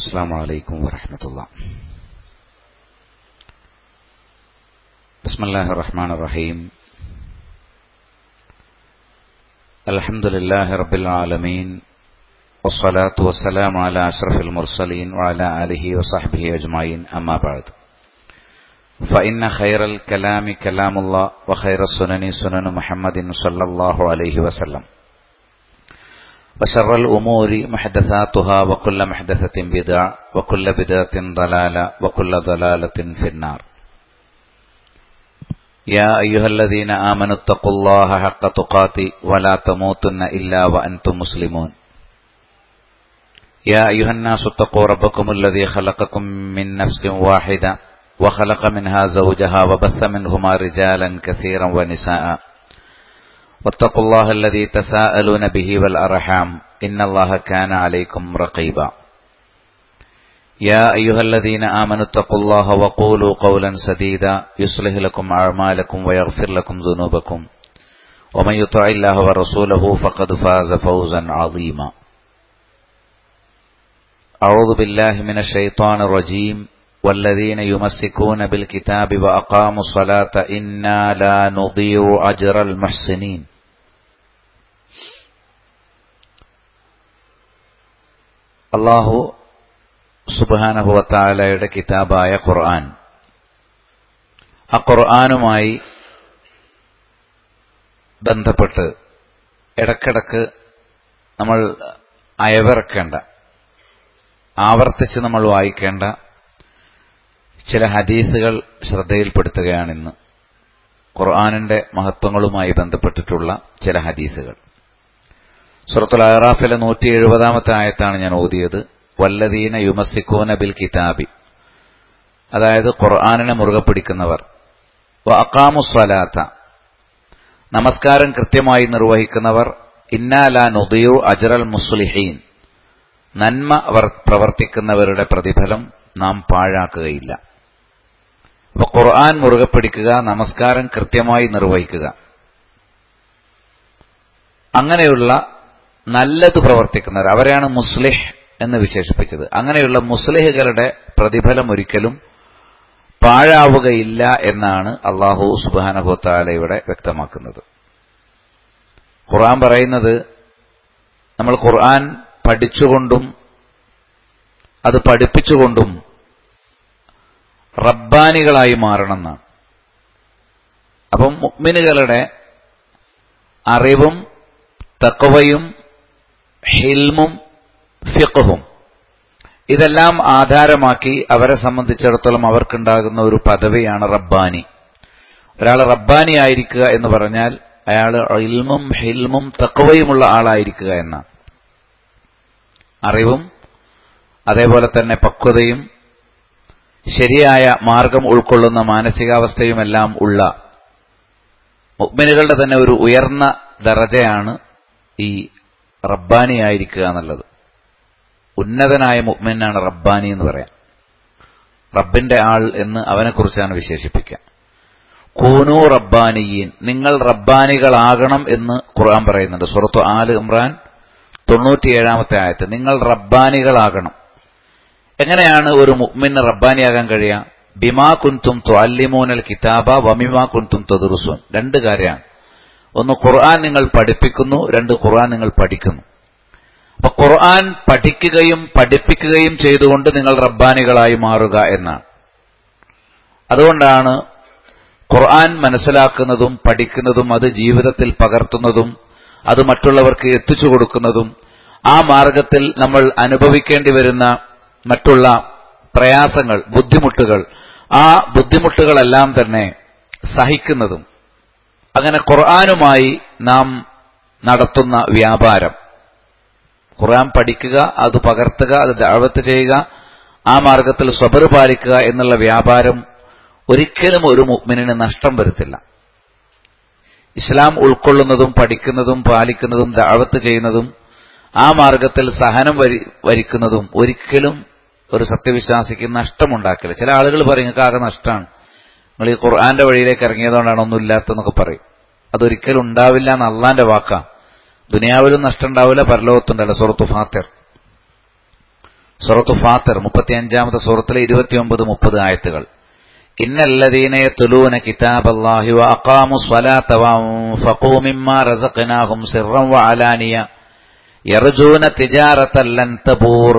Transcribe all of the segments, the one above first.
السلام عليكم ورحمة الله بسم الله الرحمن الرحيم الحمد لله رب العالمين والصلاة والسلام على أشرف المرسلين وعلى آله وصحبه أجمعين أما بعد فإن خير الكلام كلام الله وخير السنن سنن محمد صلى الله عليه وسلم وشر الأمور محدثاتها وكل محدثة بدعة وكل بدعة ضلالة وكل ضلالة في النار يا أيها الذين آمنوا اتقوا الله حق تقاته ولا تموتن إلا وأنتم مسلمون يا أيها الناس اتقوا ربكم الذي خلقكم من نفس واحدة وخلق منها زوجها وبث منهما رجالا كثيرا ونساء واتقوا الله الذي تساءلون به والأرحام إن الله كان عليكم رقيبا يا أيها الذين آمنوا اتقوا الله وقولوا قولا سديدا يصلح لكم أعمالكم ويغفر لكم ذنوبكم ومن يطع الله ورسوله فقد فاز فوزا عظيما أعوذ بالله من الشيطان الرجيم والذين يمسكون بالكتاب وأقاموا الصلاة إنا لا نضيع أجر المحسنين അള്ളാഹു സുബാനഹുവത്താലയുടെ കിതാബായ ഖുർആൻ ആ ഖുർആാനുമായി ബന്ധപ്പെട്ട് ഇടക്കിടക്ക് നമ്മൾ അയവിറക്കേണ്ട ആവർത്തിച്ച് നമ്മൾ വായിക്കേണ്ട ചില ഹദീസുകൾ ശ്രദ്ധയിൽപ്പെടുത്തുകയാണിന്ന് ഖുർആാനിന്റെ മഹത്വങ്ങളുമായി ബന്ധപ്പെട്ടിട്ടുള്ള ചില ഹദീസുകൾ സുറത്തുൽ അഹറാഫിലെ നൂറ്റി എഴുപതാമത്തെ ആയത്താണ് ഞാൻ ഓതിയത് വല്ലദീന യുമസിക്കോന ബിൽ കിതാബി അതായത് ഖുർആാനിനെ മുറുകെ പിടിക്കുന്നവർ വ അക്കാമുസ്വലാത്ത നമസ്കാരം കൃത്യമായി നിർവഹിക്കുന്നവർ ഇന്നാല നുദിയു അജറൽ മുസ്ലിഹീൻ നന്മ പ്രവർത്തിക്കുന്നവരുടെ പ്രതിഫലം നാം പാഴാക്കുകയില്ല അപ്പൊ ഖുർആൻ മുറുകെ പിടിക്കുക നമസ്കാരം കൃത്യമായി നിർവഹിക്കുക അങ്ങനെയുള്ള നല്ലത് പ്രവർത്തിക്കുന്നവർ അവരെയാണ് മുസ്ലിഹ് എന്ന് വിശേഷിപ്പിച്ചത് അങ്ങനെയുള്ള മുസ്ലിഹുകളുടെ പ്രതിഫലം ഒരിക്കലും പാഴാവുകയില്ല എന്നാണ് അള്ളാഹു സുബാനഹുത്താല ഇവിടെ വ്യക്തമാക്കുന്നത് ഖുർആൻ പറയുന്നത് നമ്മൾ ഖുർആൻ പഠിച്ചുകൊണ്ടും അത് പഠിപ്പിച്ചുകൊണ്ടും റബ്ബാനികളായി മാറണം എന്നാണ് അപ്പം മുഗ്മിനുകളുടെ അറിവും തക്കവയും ഹിൽമും ഫിഖും ഇതെല്ലാം ആധാരമാക്കി അവരെ സംബന്ധിച്ചിടത്തോളം അവർക്കുണ്ടാകുന്ന ഒരു പദവിയാണ് റബ്ബാനി ഒരാൾ റബ്ബാനി ആയിരിക്കുക എന്ന് പറഞ്ഞാൽ അയാൾ ഇൽമും ഹിൽമും തക്കവയുമുള്ള ആളായിരിക്കുക എന്നാണ് അറിവും അതേപോലെ തന്നെ പക്വതയും ശരിയായ മാർഗം ഉൾക്കൊള്ളുന്ന മാനസികാവസ്ഥയുമെല്ലാം ഉള്ള മുഗ്മിനുകളുടെ തന്നെ ഒരു ഉയർന്ന ദറജയാണ് ഈ റബ്ബാനി ആയിരിക്കുക എന്നുള്ളത് ഉന്നതനായ മുഗ്മിനാണ് റബ്ബാനി എന്ന് പറയാം റബ്ബിന്റെ ആൾ എന്ന് അവനെക്കുറിച്ചാണ് വിശേഷിപ്പിക്കുക കൂനു റബ്ബാനിയീൻ നിങ്ങൾ റബ്ബാനികളാകണം എന്ന് ഖുർആൻ പറയുന്നുണ്ട് സുറത്തു ആല് ഇമ്രാൻ തൊണ്ണൂറ്റിയേഴാമത്തെ ആയത്ത് നിങ്ങൾ റബ്ബാനികളാകണം എങ്ങനെയാണ് ഒരു മുഅ്മിന് റബ്ബാനിയാകാൻ കഴിയുക ബിമാ കുന്തും ത്വല്ലിമൂനൽ കിതാബ വമിമാ കുന്തും തദുറുസൂൻ രണ്ട് കാര്യമാണ് ഒന്ന് ഖുർആൻ നിങ്ങൾ പഠിപ്പിക്കുന്നു രണ്ട് ഖുർആൻ നിങ്ങൾ പഠിക്കുന്നു അപ്പൊ ഖുർആൻ പഠിക്കുകയും പഠിപ്പിക്കുകയും ചെയ്തുകൊണ്ട് നിങ്ങൾ റബ്ബാനികളായി മാറുക എന്നാണ് അതുകൊണ്ടാണ് ഖുർആൻ മനസ്സിലാക്കുന്നതും പഠിക്കുന്നതും അത് ജീവിതത്തിൽ പകർത്തുന്നതും അത് മറ്റുള്ളവർക്ക് എത്തിച്ചു കൊടുക്കുന്നതും ആ മാർഗത്തിൽ നമ്മൾ അനുഭവിക്കേണ്ടി വരുന്ന മറ്റുള്ള പ്രയാസങ്ങൾ ബുദ്ധിമുട്ടുകൾ ആ ബുദ്ധിമുട്ടുകളെല്ലാം തന്നെ സഹിക്കുന്നതും അങ്ങനെ ഖുർആാനുമായി നാം നടത്തുന്ന വ്യാപാരം ഖുർആൻ പഠിക്കുക അത് പകർത്തുക അത് ദാവത്ത് ചെയ്യുക ആ മാർഗത്തിൽ സ്വബർ പാലിക്കുക എന്നുള്ള വ്യാപാരം ഒരിക്കലും ഒരു മുഗ്മിനിന് നഷ്ടം വരുത്തില്ല ഇസ്ലാം ഉൾക്കൊള്ളുന്നതും പഠിക്കുന്നതും പാലിക്കുന്നതും ദാവത്ത് ചെയ്യുന്നതും ആ മാർഗത്തിൽ സഹനം വരി വരിക്കുന്നതും ഒരിക്കലും ഒരു സത്യവിശ്വാസിക്ക് നഷ്ടമുണ്ടാക്കില്ല ചില ആളുകൾ പറയും നിങ്ങൾക്ക് ആകെ നഷ്ടമാണ് നിങ്ങൾ ഈ ഖുർആന്റെ വഴിയിലേക്ക് ഇറങ്ങിയതുകൊണ്ടാണ് ഒന്നുമില്ലാത്തെന്നൊക്കെ പറയും അതൊരിക്കലും ഉണ്ടാവില്ല എന്ന് അള്ളാന്റെ വാക്കാ ദുനിയാവിലും നഷ്ടം ഉണ്ടാവില്ല പരലോകത്തുണ്ടല്ല സുറത്തു ഫാത്തിർ സുറത്തു ഫാത്തിർ മുപ്പത്തിയഞ്ചാമത്തെ സൂറത്തിലെ ഇരുപത്തിയൊമ്പത് മുപ്പത് ആയത്തുകൾ ഇന്നല്ലദീന യത്ലൂന കിതാബല്ലാഹി വഅഖാമു സ്വലാത്ത വഅൻഫഖൂ മിമ്മാ റസഖ്നാഹും സിർറൻ വഅലാനിയ യർജൂന തിജാറത്തൻ ലൻ തബൂർ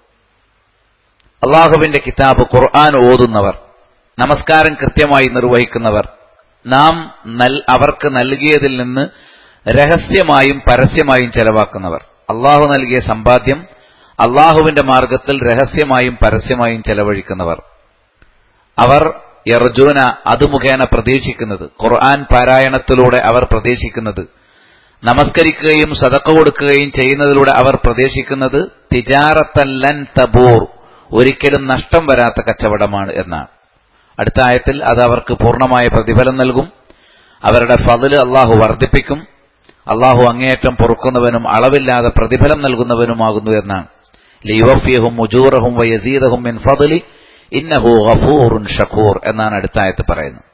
അള്ളാഹുവിന്റെ കിതാബ് ഖുർആൻ ഓതുന്നവർ നമസ്കാരം കൃത്യമായി നിർവഹിക്കുന്നവർ നാം അവർക്ക് നൽകിയതിൽ നിന്ന് രഹസ്യമായും പരസ്യമായും ചെലവാക്കുന്നവർ അള്ളാഹു നൽകിയ സമ്പാദ്യം അള്ളാഹുവിന്റെ മാർഗത്തിൽ രഹസ്യമായും പരസ്യമായും ചെലവഴിക്കുന്നവർ അവർ യർജൂന അത് മുഖേന പ്രതീക്ഷിക്കുന്നത് ഖുർആൻ പാരായണത്തിലൂടെ അവർ പ്രതീക്ഷിക്കുന്നത് നമസ്കരിക്കുകയും സതക്ക കൊടുക്കുകയും ചെയ്യുന്നതിലൂടെ അവർ പ്രതീക്ഷിക്കുന്നത് തിജാറത്തല്ലൻ തബൂർ ഒരിക്കലും നഷ്ടം വരാത്ത കച്ചവടമാണ് എന്നാണ് അടുത്ത ആയത്തിൽ അത് അവർക്ക് പൂർണ്ണമായ പ്രതിഫലം നൽകും അവരുടെ ഫതില് അള്ളാഹു വർദ്ധിപ്പിക്കും അള്ളാഹു അങ്ങേയറ്റം പൊറുക്കുന്നവനും അളവില്ലാതെ പ്രതിഫലം നൽകുന്നവനുമാകുന്നു എന്നാണ് ലിയുവഫിയഹും മുജൂറഹും വയസീദഹും മിൻ ഫضലി ഇന്നഹു ഗഫൂറുൻ ഷക്കൂർ എന്നാണ് അടുത്ത ആയത്ത് പറയുന്നത്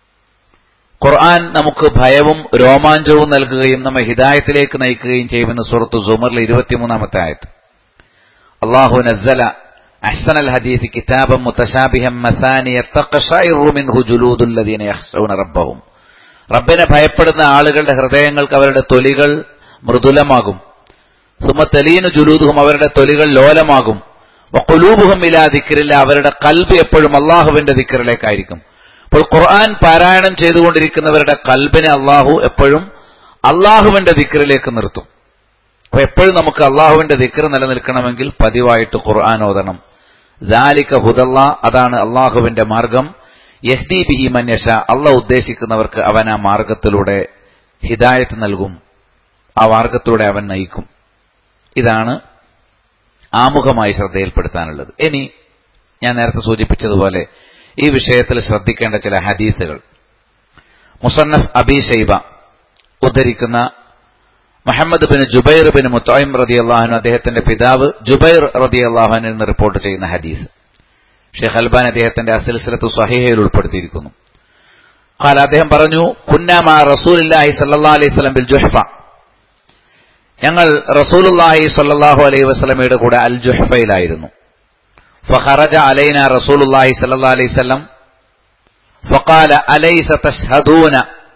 ഖുർആൻ നമുക്ക് ഭയവും രോമാഞ്ചവും നൽകുകയും നമ്മെ ഹിദായത്തിലേക്ക് നയിക്കുകയും ചെയ്യുമെന്ന് സുഹൃത്തു സുമറിലെ ഇരുപത്തിമൂന്നാമത്തെ ആയത്ത് അള്ളാഹു നസ്സല أحسن الحديث كتابا متشابها مثانية تقشعر منه جلود الذين يخشون ربهم റബ്ബിനെ ഭയപ്പെടുന്ന ആളുകളുടെ ഹൃദയങ്ങൾക്ക് അവരുടെ തൊലികൾ മൃദുലമാകും സുമത്തലീനു ജുലൂദുഹും അവരുടെ തൊലികൾ ലോലമാകും വക്കുലൂബുഹും ഇലാ ദിക്കറില്ല അവരുടെ കൽബ് എപ്പോഴും അള്ളാഹുവിന്റെ ദിക്കറിലേക്കായിരിക്കും അപ്പോൾ ഖുർആൻ പാരായണം ചെയ്തുകൊണ്ടിരിക്കുന്നവരുടെ കൽബിനെ അള്ളാഹു എപ്പോഴും അള്ളാഹുവിന്റെ ദിക്കറിലേക്ക് നിർത്തും അപ്പൊ എപ്പോഴും നമുക്ക് അള്ളാഹുവിന്റെ ദിക്കർ നിലനിൽക്കണമെങ്കിൽ പതിവായിട്ട് ഖുർആൻ ഓതണം ദാലിക ഹുദല്ല അതാണ് അള്ളാഹുവിന്റെ മാർഗം യഹ്ദി ബിഹി മന്യഷ അള്ളാഹ് ഉദ്ദേശിക്കുന്നവർക്ക് അവൻ ആ മാർഗത്തിലൂടെ ഹിദായത്ത് നൽകും ആ മാർഗത്തിലൂടെ അവൻ നയിക്കും ഇതാണ് ആമുഖമായി ശ്രദ്ധയിൽപ്പെടുത്താനുള്ളത് ഇനി ഞാൻ നേരത്തെ സൂചിപ്പിച്ചതുപോലെ ഈ വിഷയത്തിൽ ശ്രദ്ധിക്കേണ്ട ചില ഹദീസുകൾ മുസന്നഫ് അബി ഷൈബ ഉദ്ധരിക്കുന്ന Muhammad bin Jubair bin Mutim റതി അള്ളാഹുൻ അദ്ദേഹത്തിന്റെ പിതാവ് ജുബൈർ റതി അള്ളാഹുനിൽ നിന്ന് റിപ്പോർട്ട് ചെയ്യുന്ന ഹദീസ് ഷെയ്ഖ് അൽബാൻ അദ്ദേഹത്തിന്റെ അസിൽസിലത്ത് സഹിഹയിൽ ഉൾപ്പെടുത്തിയിരിക്കുന്നു ഖാല അദ്ദേഹം പറഞ്ഞു കുന്നാമ റസൂലില്ലാഹി സല്ലാ അലൈഹി സ്വലം ബിൽ ജുഹഫ ഞങ്ങൾ റസൂലുല്ലാഹി സല്ലാഹു അലൈഹി വസ്ലമയുടെ കൂടെ അൽ ജുഹഫയിലായിരുന്നു ഫഖറജ അലൈന റസൂലുല്ലാഹി സല്ലാ അലൈഹി സ്വലം فقال أليس تشهدون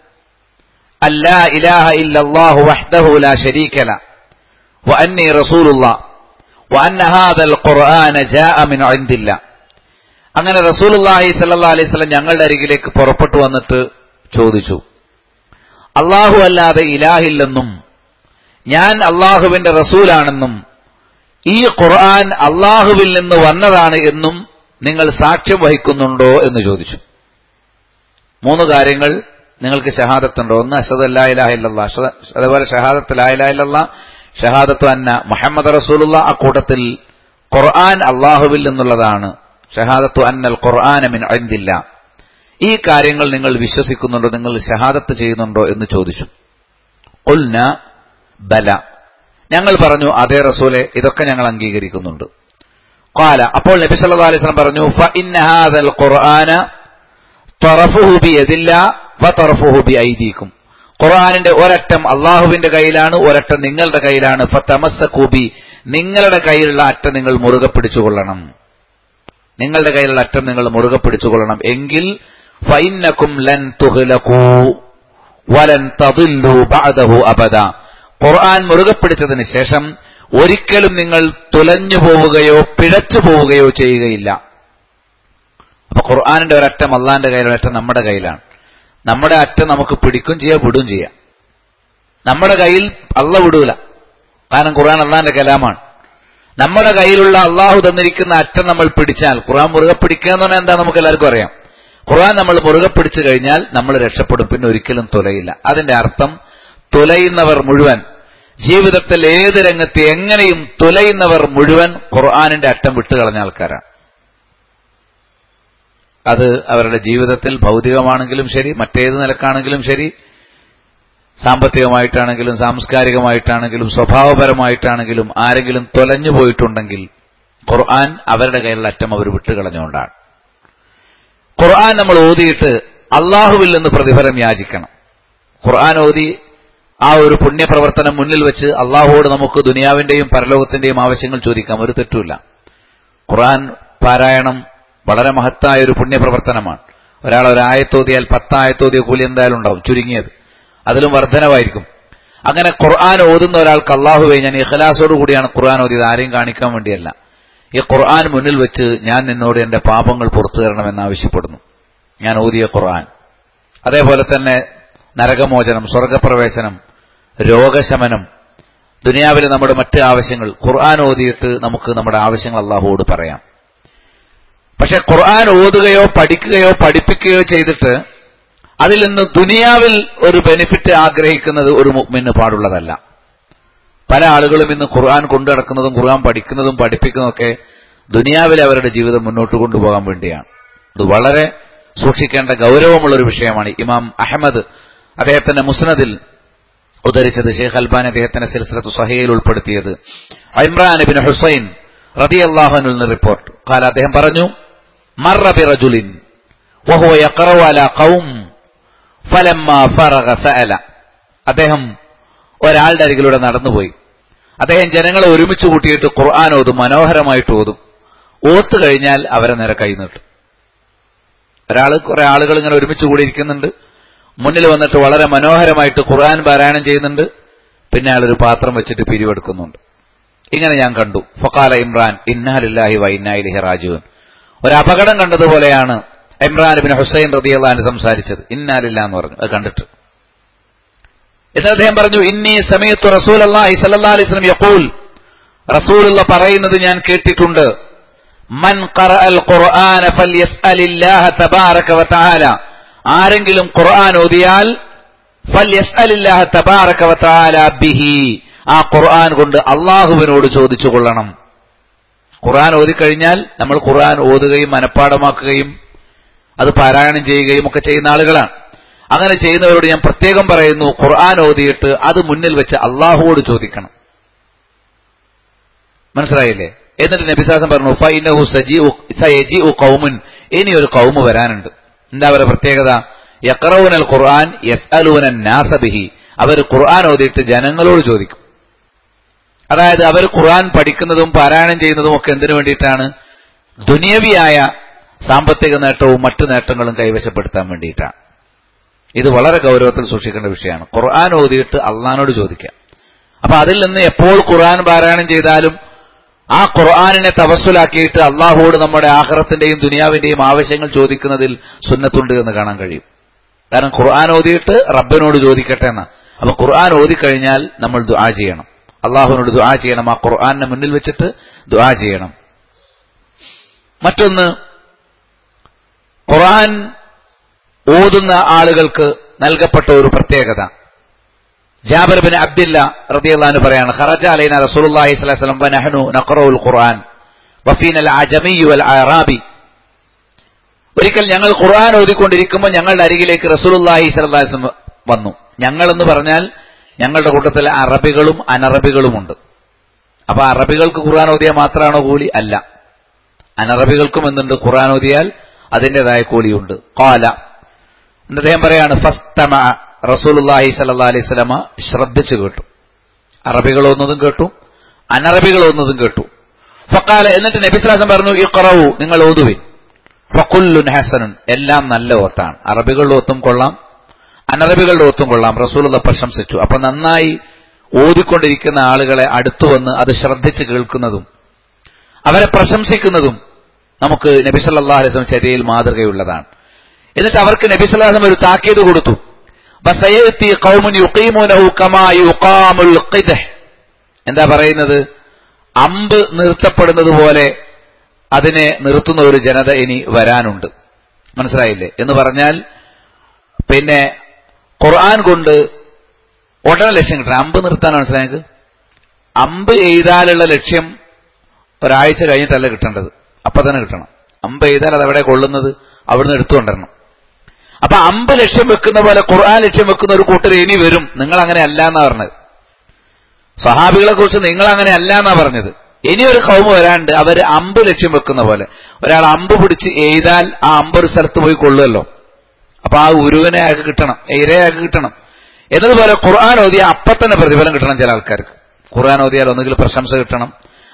أن لا إله إلا الله وحده لا شريك له وأني رسول الله وأن هذا القرآن جاء من عند الله അങ്ങനെ റസൂലുല്ലാഹി സല്ലാ അലൈഹി സ്വലം ഞങ്ങളുടെ അരികിലേക്ക് പുറപ്പെട്ടു വന്നിട്ട് ചോദിച്ചു അള്ളാഹു അല്ലാതെ ഇലാഹില്ലെന്നും ഞാൻ അള്ളാഹുവിന്റെ റസൂലാണെന്നും ഈ ഖുർആൻ അള്ളാഹുവിൽ നിന്ന് വന്നതാണ് എന്നും നിങ്ങൾ സാക്ഷ്യം വഹിക്കുന്നുണ്ടോ എന്ന് ചോദിച്ചു മൂന്ന് കാര്യങ്ങൾ നിങ്ങൾക്ക് ഷഹാദത്തുണ്ടോ ഒന്ന് അഷദ് അല്ലാ ഇലാഹ ഇല്ലല്ലാ അതുപോലെ ഷഹാദത്ത് ലാ ഇലാഹ ഇല്ലല്ലാ ഷഹാദത്തു അന്ന മുഹമ്മദ് റസൂലുള്ള ആ കൂട്ടത്തിൽ ഖുർആൻ അള്ളാഹുവിൽ നിന്നുള്ളതാണ് ഷഹാദത്തു അന്നൽ ഖുർആന മിൻ അൻദില്ല ഈ കാര്യങ്ങൾ നിങ്ങൾ വിശ്വസിക്കുന്നുണ്ടോ നിങ്ങൾ ഷഹാദത്ത് ചെയ്യുന്നുണ്ടോ എന്ന് ചോദിച്ചു ഉൽന ബല ഞങ്ങൾ പറഞ്ഞു അതേ റസൂലെ ഇതൊക്കെ ഞങ്ങൾ അംഗീകരിക്കുന്നുണ്ട് കാല അപ്പോൾ നബി സല്ലല്ലാഹു അലൈഹി വസല്ലം പറഞ്ഞു ഫ ഇന്ന ഹാദൽ ഖുർആന തറഫുഹു ബിയദില്ല വ തറഫുഹു ബിഐദീകും ഖുർആനിന്റെ ഒരറ്റം അള്ളാഹുവിന്റെ കയ്യിലാണ് ഒരറ്റം നിങ്ങളുടെ കയ്യിലാണ് ഫതമസ്സകൂബി നിങ്ങളുടെ കയ്യിലുള്ള അറ്റം നിങ്ങൾ മുറുകെ പിടിച്ചുകൊള്ളണം നിങ്ങളുടെ കയ്യിലുള്ള അറ്റം നിങ്ങൾ മുറുകെ പിടിച്ചുകൊള്ളണം എങ്കിൽ ഫൈന്നക്കും ലൻ തുഹ്ലകൂ വലൻ തദില്ലു ബഅദഹു അബദ ഖുർആൻ മുറുകെ പിടിച്ചതിന് ശേഷം ഒരിക്കലും നിങ്ങൾ തുലഞ്ഞു പോവുകയോ പിഴച്ചു പോവുകയോ ചെയ്യുകയില്ല അപ്പൊ ഖുർആാനിന്റെ ഒരറ്റം അള്ളാന്റെ കയ്യിൽ ഒരറ്റം നമ്മുടെ കയ്യിലാണ് നമ്മുടെ അറ്റം നമുക്ക് പിടിക്കും ചെയ്യാം വിടും ചെയ്യാം നമ്മുടെ കയ്യിൽ അള്ള വിടൂല കാരണം ഖുർആൻ അള്ളാന്റെ കലാമാണ് നമ്മുടെ കയ്യിലുള്ള അള്ളാഹു തന്നിരിക്കുന്ന അറ്റം നമ്മൾ പിടിച്ചാൽ ഖുർആൻ മുറുകെ പിടിക്കുക എന്ന് പറഞ്ഞാൽ എന്താ നമുക്ക് എല്ലാവർക്കും അറിയാം ഖുർആൻ നമ്മൾ മുറുകെ പിടിച്ചു കഴിഞ്ഞാൽ നമ്മൾ രക്ഷപ്പെടും പിന്നെ ഒരിക്കലും തുലയില്ല അതിന്റെ അർത്ഥം തുലയുന്നവർ മുഴുവൻ ജീവിതത്തിൽ ഏത് രംഗത്ത് എങ്ങനെയും തുലയുന്നവർ മുഴുവൻ ഖുർആാനിന്റെ അറ്റം വിട്ടുകളഞ്ഞ ആൾക്കാരാണ് അത് അവരുടെ ജീവിതത്തിൽ ഭൗതികമാണെങ്കിലും ശരി മറ്റേത് നിലക്കാണെങ്കിലും ശരി സാമ്പത്തികമായിട്ടാണെങ്കിലും സാംസ്കാരികമായിട്ടാണെങ്കിലും സ്വഭാവപരമായിട്ടാണെങ്കിലും ആരെങ്കിലും തൊലഞ്ഞു പോയിട്ടുണ്ടെങ്കിൽ ഖുർആൻ അവരുടെ കയ്യിലുള്ള അറ്റം അവർ വിട്ടുകളഞ്ഞുകൊണ്ടാണ് ഖുർആൻ നമ്മൾ ഓതിയിട്ട് അള്ളാഹുവിൽ നിന്ന് പ്രതിഫലം യാചിക്കണം ഖുർആൻ ഓതി ആ ഒരു പുണ്യപ്രവർത്തനം മുന്നിൽ വെച്ച് അള്ളാഹുവോട് നമുക്ക് ദുനിയാവിന്റെയും പരലോകത്തിന്റെയും ആവശ്യങ്ങൾ ചോദിക്കാം ഒരു തെറ്റുമില്ല ഖുർആൻ പാരായണം വളരെ മഹത്തായ ഒരു പുണ്യപ്രവർത്തനമാണ് ഒരാൾ ഒരായത്തോതിയാൽ പത്തായത്തോതിയ കൂലി എന്തായാലും ഉണ്ടാവും ചുരുങ്ങിയത് അതിലും വർധനവായിരിക്കും അങ്ങനെ ഖുർആൻ ഓതുന്ന ഒരാൾക്ക് അള്ളാഹുവെ ഞാൻ ഇഖലാസോട് കൂടിയാണ് ഖുർആൻ ഓതിയത് ആരെയും കാണിക്കാൻ വേണ്ടിയല്ല ഈ ഖുർആൻ മുന്നിൽ വെച്ച് ഞാൻ നിന്നോട് എന്റെ പാപങ്ങൾ പുറത്തു തരണമെന്ന് ആവശ്യപ്പെടുന്നു ഞാൻ ഓതിയ ഖുർആൻ അതേപോലെ തന്നെ നരകമോചനം സ്വർഗപ്രവേശനം രോഗശമനം ദുനിയാവിലെ നമ്മുടെ മറ്റ് ആവശ്യങ്ങൾ ഖുർആൻ ഓതിയിട്ട് നമുക്ക് നമ്മുടെ ആവശ്യങ്ങൾ അള്ളാഹുവോട് പറയാം പക്ഷെ ഖുർആൻ ഓതുകയോ പഠിക്കുകയോ പഠിപ്പിക്കുകയോ ചെയ്തിട്ട് അതിൽ നിന്ന് ദുനിയാവിൽ ഒരു ബെനിഫിറ്റ് ആഗ്രഹിക്കുന്നത് ഒരു മുഗ്മിന് പാടുള്ളതല്ല പല ആളുകളും ഇന്ന് ഖുർആൻ കൊണ്ടു നടക്കുന്നതും ഖുർആൻ പഠിക്കുന്നതും പഠിപ്പിക്കുന്നതും ഒക്കെ ദുനിയാവിൽ അവരുടെ ജീവിതം മുന്നോട്ട് കൊണ്ടുപോകാൻ വേണ്ടിയാണ് ഇത് വളരെ സൂക്ഷിക്കേണ്ട ഗൗരവമുള്ള ഒരു വിഷയമാണ് ഇമാം അഹമ്മദ് അദ്ദേഹത്തിന്റെ മുസ്നദിൽ ഉദ്ധരിച്ചത് ഷെയ്ഖ് അൽബാൻ അദ്ദേഹത്തിന്റെ സിൽസിലത്ത് സഹയിൽ ഉൾപ്പെടുത്തിയത് ഇമ്രാൻ ബിൻ ഹുസൈൻ റതി അള്ളാഹുനിൽ നിന്ന് റിപ്പോർട്ട് കാല അദ്ദേഹം പറഞ്ഞു മറ ബി റജുലിൻ വഹുവ യഖറഉ അലാ ഖൗം ഫലമ്മ ഫറഗ സഅല അദ്ദേഹം ഒരാളുടെ അരികിലൂടെ നടന്നുപോയി അദ്ദേഹം ജനങ്ങളെ ഒരുമിച്ച് കൂട്ടിയിട്ട് ഖുർആൻ ഓതും മനോഹരമായിട്ട് ഓതും ഓത്ത് കഴിഞ്ഞാൽ അവരെ നേരെ കൈ നീട്ടും ഒരാൾ കുറെ ആളുകൾ ഇങ്ങനെ ഒരുമിച്ച് കൂടിയിരിക്കുന്നുണ്ട് മുന്നിൽ വന്നിട്ട് വളരെ മനോഹരമായിട്ട് ഖുർആൻ പാരായണം ചെയ്യുന്നുണ്ട് പിന്നെ അയാൾ ഒരു പാത്രം വെച്ചിട്ട് പിരിവെടുക്കുന്നുണ്ട് ഇങ്ങനെ ഞാൻ കണ്ടു ഫക്കാല ഇമ്രാൻ ഇന്നാലില്ലാഹി വ ഇന്നായിലിഹി റാജുവൻ ഒരു അപകടം കണ്ടതുപോലെയാണ് ഇമ്രാൻ ബിൻ ഹുസൈൻ റതിയല്ലാൻ സംസാരിച്ചത് ഇന്നാലില്ല എന്ന് പറഞ്ഞു അത് കണ്ടിട്ട് എന്നിട്ട് അദ്ദേഹം പറഞ്ഞു ഇന്നി സമയത്തു റസൂൽ അള്ളാഹി സല്ലാ അലൈഹി സ്വലം യഖൂൽ റസൂലുള്ള പറയുന്നത് ഞാൻ കേട്ടിട്ടുണ്ട് മൻ ഖറഅൽ ഖുർആന ഫൽയസ്അലില്ലാഹ തബാറക വതആല ആരെങ്കിലും ഖുർആൻ ഓതിയാൽ ഫൽയസ്അലില്ലാഹ തബാറക വതആല ബിഹി ആ ഖുർആൻ കൊണ്ട് അള്ളാഹുവിനോട് ചോദിച്ചു കൊള്ളണം ഖുർആൻ ഓതിക്കഴിഞ്ഞാൽ നമ്മൾ ഖുർആൻ ഓതുകയും മനഃപ്പാടമാക്കുകയും അത് പാരായണം ചെയ്യുകയും ഒക്കെ ചെയ്യുന്ന ആളുകളാണ് അങ്ങനെ ചെയ്യുന്നവരോട് ഞാൻ പ്രത്യേകം പറയുന്നു ഖുർആൻ ഓതിയിട്ട് അത് മുന്നിൽ വെച്ച് അള്ളാഹുവോട് ചോദിക്കണം മനസ്സിലായില്ലേ എന്നിട്ട് നബിസാസം പറഞ്ഞു ഫൈനഹു സജീഉ കൗമുൻ ഇനി ഒരു കൗമ് വരാനുണ്ട് എന്താ അവരുടെ പ്രത്യേകത യക്റൌനൽ ഖുർആൻ യസ്അലൂന നാസബിഹി അവർ ഖുർആൻ ഓതിയിട്ട് ജനങ്ങളോട് ചോദിക്കും അതായത് അവർ ഖുർആൻ പഠിക്കുന്നതും പാരായണം ചെയ്യുന്നതും ഒക്കെ എന്തിനു വേണ്ടിയിട്ടാണ് ദുനിയവിയായ സാമ്പത്തിക നേട്ടവും മറ്റു നേട്ടങ്ങളും കൈവശപ്പെടുത്താൻ വേണ്ടിയിട്ടാണ് ഇത് വളരെ ഗൗരവത്തിൽ സൂക്ഷിക്കേണ്ട വിഷയമാണ് ഖുർആൻ ഓതിയിട്ട് അള്ളഹാനോട് ചോദിക്കാം അപ്പൊ അതിൽ നിന്ന് എപ്പോൾ ഖുർആൻ പാരായണം ചെയ്താലും ആ ഖുർആാനിനെ തവസ്സുലാക്കിയിട്ട് അള്ളാഹുവോട് നമ്മുടെ ആഹ്റത്തിന്റെയും ദുനിയാവിന്റെയും ആവശ്യങ്ങൾ ചോദിക്കുന്നതിൽ സുന്നത്തുണ്ട് എന്ന് കാണാൻ കഴിയും കാരണം ഖുർആൻ ഓതിയിട്ട് റബ്ബിനോട് ചോദിക്കട്ടെ എന്ന അപ്പൊ ഖുർആൻ ഓതിക്കഴിഞ്ഞാൽ നമ്മൾ ദുആ ചെയ്യണം അള്ളാഹുവിനോട് ദുആ ചെയ്യണം ആ ഖുർആാനിനെ മുന്നിൽ വെച്ചിട്ട് ദുആ ചെയ്യണം മറ്റൊന്ന് ഖുർആൻ ഓതുന്ന ആളുകൾക്ക് നൽകപ്പെട്ട ഒരു പ്രത്യേകത ജാബിർ ബിൻ അബ്ദില്ല റളിയല്ലാഹു പറയാണ് ഖറജ അലൈന റസൂലുള്ളാഹി സ്വല്ലല്ലാഹു അലൈഹി വസല്ലം വനഹ്നു നഖറഉൽ ഖുർആൻ വഫീന അൽ അജമി വൽ അറാബി ഒരിക്കൽ ഞങ്ങൾ ഖുർആൻ ഓതിക്കൊണ്ടിരിക്കുമ്പോൾ ഞങ്ങളുടെ അരികിലേക്ക് റസൂലുള്ളാഹി സ്വല്ലല്ലാഹു അലൈഹി വസല്ലം വന്നു ഞങ്ങൾ എന്ന് പറഞ്ഞാൽ ഞങ്ങളുടെ കൂട്ടത്തിൽ അറബികളും അനറബികളുമുണ്ട് അപ്പൊ അറബികൾക്ക് ഖുർആൻ ഓതിയാൽ മാത്രമാണോ കൂലി അല്ല അനറബികൾക്കും എന്തുണ്ട് ഖുർആൻ ഓതിയാൽ അതിൻ്റെതായ കൂലിയുണ്ട് കാല എന്നിട്ട് അദ്ദേഹം പറയാണ് ഫസ്തമ റസൂലുല്ലാഹി സല്ലാ അലൈഹി സ്വലമ ശ്രദ്ധിച്ചു കേട്ടു അറബികൾ ഒന്നതും കേട്ടു അനറബികൾ ഒന്നതും കേട്ടു ഫക്കാല എന്നിട്ട് നബിസ്ലാസം പറഞ്ഞു ഈ കുറവു നിങ്ങൾ ഓതുവിൻ ഫക്കുല്ലുൻ ഹസനുൻ എല്ലാം നല്ല ഓത്താണ് അറബികളുടെ ഒത്തും കൊള്ളാം അനറബികളുടെ ഒത്തും കൊള്ളാം റസൂലുള്ള പ്രശംസിച്ചു അപ്പൊ നന്നായി ഓതിക്കൊണ്ടിരിക്കുന്ന ആളുകളെ അടുത്തു വന്ന് അത് ശ്രദ്ധിച്ച് കേൾക്കുന്നതും അവരെ പ്രശംസിക്കുന്നതും നമുക്ക് നബി സല്ലാ അലൈഹി ചര്യയിൽ മാതൃകയുള്ളതാണ് എന്നിട്ട് അവർക്ക് നബി സല്ലാഹം ഒരു താക്കീത് കൊടുത്തു എന്താ പറയുന്നത് അമ്പ് നിർത്തപ്പെടുന്നത് പോലെ അതിനെ നിർത്തുന്ന ഒരു ജനത ഇനി വരാനുണ്ട് മനസ്സിലായില്ലേ എന്ന് പറഞ്ഞാൽ പിന്നെ ഖുർആൻ കൊണ്ട് ഉടനെ ലക്ഷ്യം കിട്ടണം അമ്പ് നിർത്താൻ മനസ്സിലായത് അമ്പ് എഴുതാനുള്ള ലക്ഷ്യം ഒരാഴ്ച കഴിഞ്ഞിട്ടല്ല കിട്ടേണ്ടത് അപ്പൊ തന്നെ കിട്ടണം അമ്പ് എഴുതാൽ അതെവിടെ കൊള്ളുന്നത് അവിടുന്ന് എടുത്തുകൊണ്ടിരണം അപ്പൊ അമ്പ് ലക്ഷ്യം വെക്കുന്ന പോലെ ഖുർആൻ ലക്ഷ്യം വെക്കുന്ന ഒരു കൂട്ടർ ഇനി വരും നിങ്ങൾ അങ്ങനെ അല്ല എന്നാ പറഞ്ഞത് സ്വഹാബികളെ കുറിച്ച് നിങ്ങൾ അങ്ങനെ അല്ല എന്നാ പറഞ്ഞത് ഇനി ഒരു കൗമ വരാണ്ട് അവര് അമ്പ് ലക്ഷ്യം വെക്കുന്ന പോലെ ഒരാൾ അമ്പ് പിടിച്ച് എഴുതാൽ ആ അമ്പ് ഒരു സ്ഥലത്ത് പോയി കൊള്ളുമല്ലോ അപ്പൊ ആ ഉരുവിനെ അയാൾക്ക് കിട്ടണം എയ്രെ അയാൾക്ക് കിട്ടണം എന്നതുപോലെ ഖുർആൻ ഓതിയ അപ്പൊ തന്നെ പ്രതിഫലം കിട്ടണം ചില ആൾക്കാർക്ക് ഖുർആൻ ഓതിയാൽ ഒന്നുകിൽ പ്രശംസ കിട്ടണം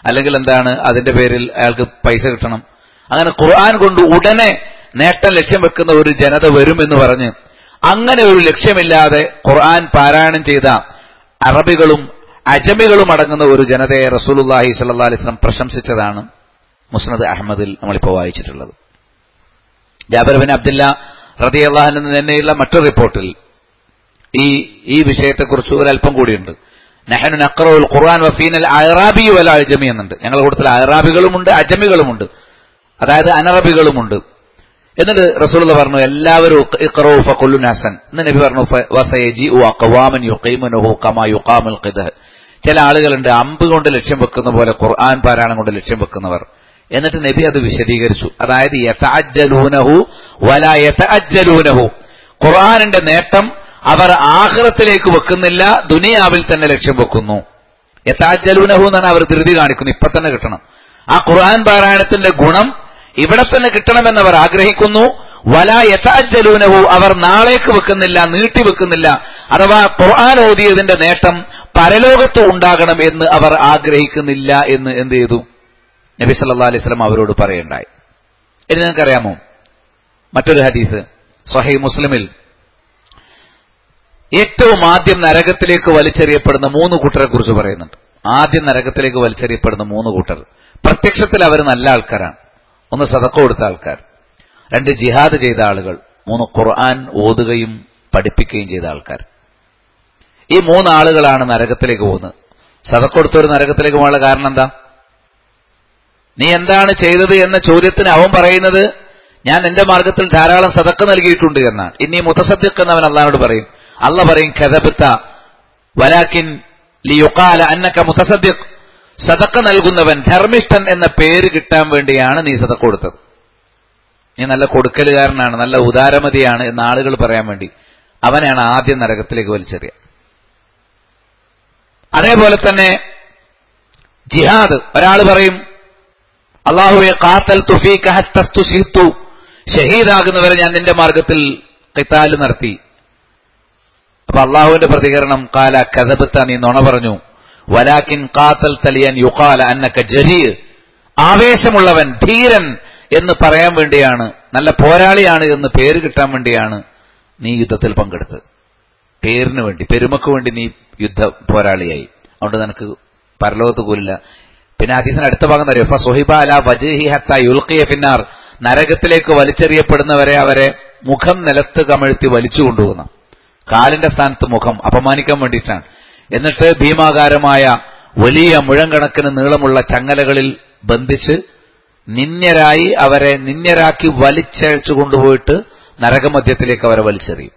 അല്ലെങ്കിൽ എന്താണ് അതിന്റെ പേരിൽ അയാൾക്ക് പൈസ കിട്ടണം അങ്ങനെ ഖുർആൻ കൊണ്ട് ഉടനെ നേട്ടം ലക്ഷ്യം വെക്കുന്ന ഒരു ജനത വരുമെന്ന് പറഞ്ഞ് അങ്ങനെ ഒരു ലക്ഷ്യമില്ലാതെ ഖുർആൻ പാരായണം ചെയ്ത അറബികളും അജമികളും അടങ്ങുന്ന ഒരു ജനതയെ റസൂലുല്ലാഹി സല്ലാ അലിസ്ലം പ്രശംസിച്ചതാണ് മുസ്നദ് അഹമ്മദിൽ നമ്മളിപ്പോൾ വായിച്ചിട്ടുള്ളത് ജാബർ ബിൻ അബ്ദുല്ല റതി അള്ളാഹിൽ തന്നെയുള്ള മറ്റൊരു റിപ്പോർട്ടിൽ ഈ ഈ വിഷയത്തെക്കുറിച്ച് ഒരല്പം കൂടിയുണ്ട് നെഹനു നക്റുൽ ഖുർആൻ വഫീനൽ അറാബി വല അജമി എന്നുണ്ട് ഞങ്ങളുടെ കൂട്ടത്തിൽ അറാബികളുമുണ്ട് അജമികളുമുണ്ട് അതായത് അനറബികളുമുണ്ട് എന്നിട്ട് റസൂൽ പറഞ്ഞു എല്ലാവരും ഇഖറു ഫഖുല്ലു നാസൻ എന്ന് നബി പറഞ്ഞു വസയജി അഖവാമൻ യുഖീമുനഹു കമാ യുഖാമുൽ ഖിദഹ് ചില ആളുകളുണ്ട് അമ്പ് കൊണ്ട് ലക്ഷ്യം വെക്കുന്ന പോലെ ഖുർആൻ പാരായണം കൊണ്ട് ലക്ഷ്യം വെക്കുന്നവർ എന്നിട്ട് നബി അത് വിശദീകരിച്ചു അതായത് യതഅജ്ജലൂനഹു വല യതഅജ്ജലൂനഹു ഖുർആനിന്റെ നേട്ടം അവർ ആഹ്റത്തിലേക്ക് വെക്കുന്നില്ല ദുനിയാവിൽ തന്നെ ലക്ഷ്യം വെക്കുന്നു യഥാജലൂനഹു എന്നാണ് അവർ ധൃതി കാണിക്കുന്നു ഇപ്പൊ തന്നെ കിട്ടണം ആ ഖുർആൻ പാരായണത്തിന്റെ ഗുണം ഇവിടെ തന്നെ കിട്ടണമെന്ന് അവർ ആഗ്രഹിക്കുന്നു വല യഥാജലൂനഹു അവർ നാളേക്ക് വെക്കുന്നില്ല നീട്ടി വെക്കുന്നില്ല അഥവാ ഖുർആൻ ഓതിയതിന്റെ നേട്ടം പരലോകത്ത് ഉണ്ടാകണം എന്ന് അവർ ആഗ്രഹിക്കുന്നില്ല എന്ന് എന്ത് ചെയ്തു നബി സല്ലാ അലൈഹി സ്വലം അവരോട് പറയണ്ടായി ഇനി നിങ്ങൾക്കറിയാമോ മറ്റൊരു ഹദീസ് സഹൈ മുസ്ലിമിൽ ഏറ്റവും ആദ്യം നരകത്തിലേക്ക് വലിച്ചെറിയപ്പെടുന്ന മൂന്ന് കൂട്ടരെ കുറിച്ച് പറയുന്നുണ്ട് ആദ്യം നരകത്തിലേക്ക് വലിച്ചെറിയപ്പെടുന്ന മൂന്ന് കൂട്ടർ പ്രത്യക്ഷത്തിൽ അവർ നല്ല ആൾക്കാരാണ് ഒന്ന് സതക്ക കൊടുത്ത ആൾക്കാർ രണ്ട് ജിഹാദ് ചെയ്ത ആളുകൾ മൂന്ന് ഖുർആൻ ഓതുകയും പഠിപ്പിക്കുകയും ചെയ്ത ആൾക്കാർ ഈ മൂന്ന് ആളുകളാണ് നരകത്തിലേക്ക് പോകുന്നത് സതക്ക കൊടുത്തൊരു നരകത്തിലേക്ക് പോകാനുള്ള കാരണം എന്താ നീ എന്താണ് ചെയ്തത് എന്ന ചോദ്യത്തിന് അവൻ പറയുന്നത് ഞാൻ എന്റെ മാർഗത്തിൽ ധാരാളം സതക്ക നൽകിയിട്ടുണ്ട് എന്നാണ് ഇനി മുത്തസദ്യക്ക് എന്നവൻ അള്ളഹാനോട് പറയും അല്ല പറയും കഥബത്ത വലാക്കിൻ ലിയുക്കാല അന്നക്ക മുത്തസദ്യക് സതക്ക നൽകുന്നവൻ ധർമ്മിഷ്ഠൻ എന്ന പേര് കിട്ടാൻ വേണ്ടിയാണ് നീ സതക്ക കൊടുത്തത് നീ നല്ല കൊടുക്കലുകാരനാണ് നല്ല ഉദാരമതിയാണ് എന്ന് ആളുകൾ പറയാൻ വേണ്ടി അവനെയാണ് ആദ്യം നരകത്തിലേക്ക് വലിച്ചെറിയ അതേപോലെ തന്നെ ജിഹാദ് ഒരാൾ പറയും അള്ളാഹുവെ കാത്തൽ തുഫീഖു ഷഹീദാകുന്നവരെ ഞാൻ നിന്റെ മാർഗത്തിൽ കിത്താല് നടത്തി അപ്പൊ അള്ളാഹുവിന്റെ പ്രതികരണം കാല കഥബത്ത നീ നുണ പറഞ്ഞു വലാക്കിൻ കാത്തൽ തലിയൻ യുക്കാല അന്നക്ക ജരീ ആവേശമുള്ളവൻ ധീരൻ എന്ന് പറയാൻ വേണ്ടിയാണ് നല്ല പോരാളിയാണ് എന്ന് പേര് കിട്ടാൻ വേണ്ടിയാണ് നീ യുദ്ധത്തിൽ പങ്കെടുത്തത് പേരിന് വേണ്ടി പെരുമക്ക് വേണ്ടി നീ യുദ്ധ പോരാളിയായി അതുകൊണ്ട് നിനക്ക് പരലോകത്ത് കൂലില്ല പിന്നെ ഹദീസിന് അടുത്ത ഭാഗം തരും ഫ സുഹിബ അല വജഹി ഹത്ത യുൽക്കിയ പിന്നാർ നരകത്തിലേക്ക് വലിച്ചെറിയപ്പെടുന്നവരെ അവരെ മുഖം നിലത്ത് കമഴ്ത്തി വലിച്ചു കൊണ്ടുപോകുന്ന കാലിന്റെ സ്ഥാനത്ത് മുഖം അപമാനിക്കാൻ വേണ്ടിയിട്ടാണ് എന്നിട്ട് ഭീമാകാരമായ വലിയ മുഴങ്കണക്കിന് നീളമുള്ള ചങ്ങലകളിൽ ബന്ധിച്ച് നിന്യരായി അവരെ നിന്യരാക്കി വലിച്ചഴച്ചു കൊണ്ടുപോയിട്ട് നരകമധ്യത്തിലേക്ക് അവരെ വലിച്ചെറിയും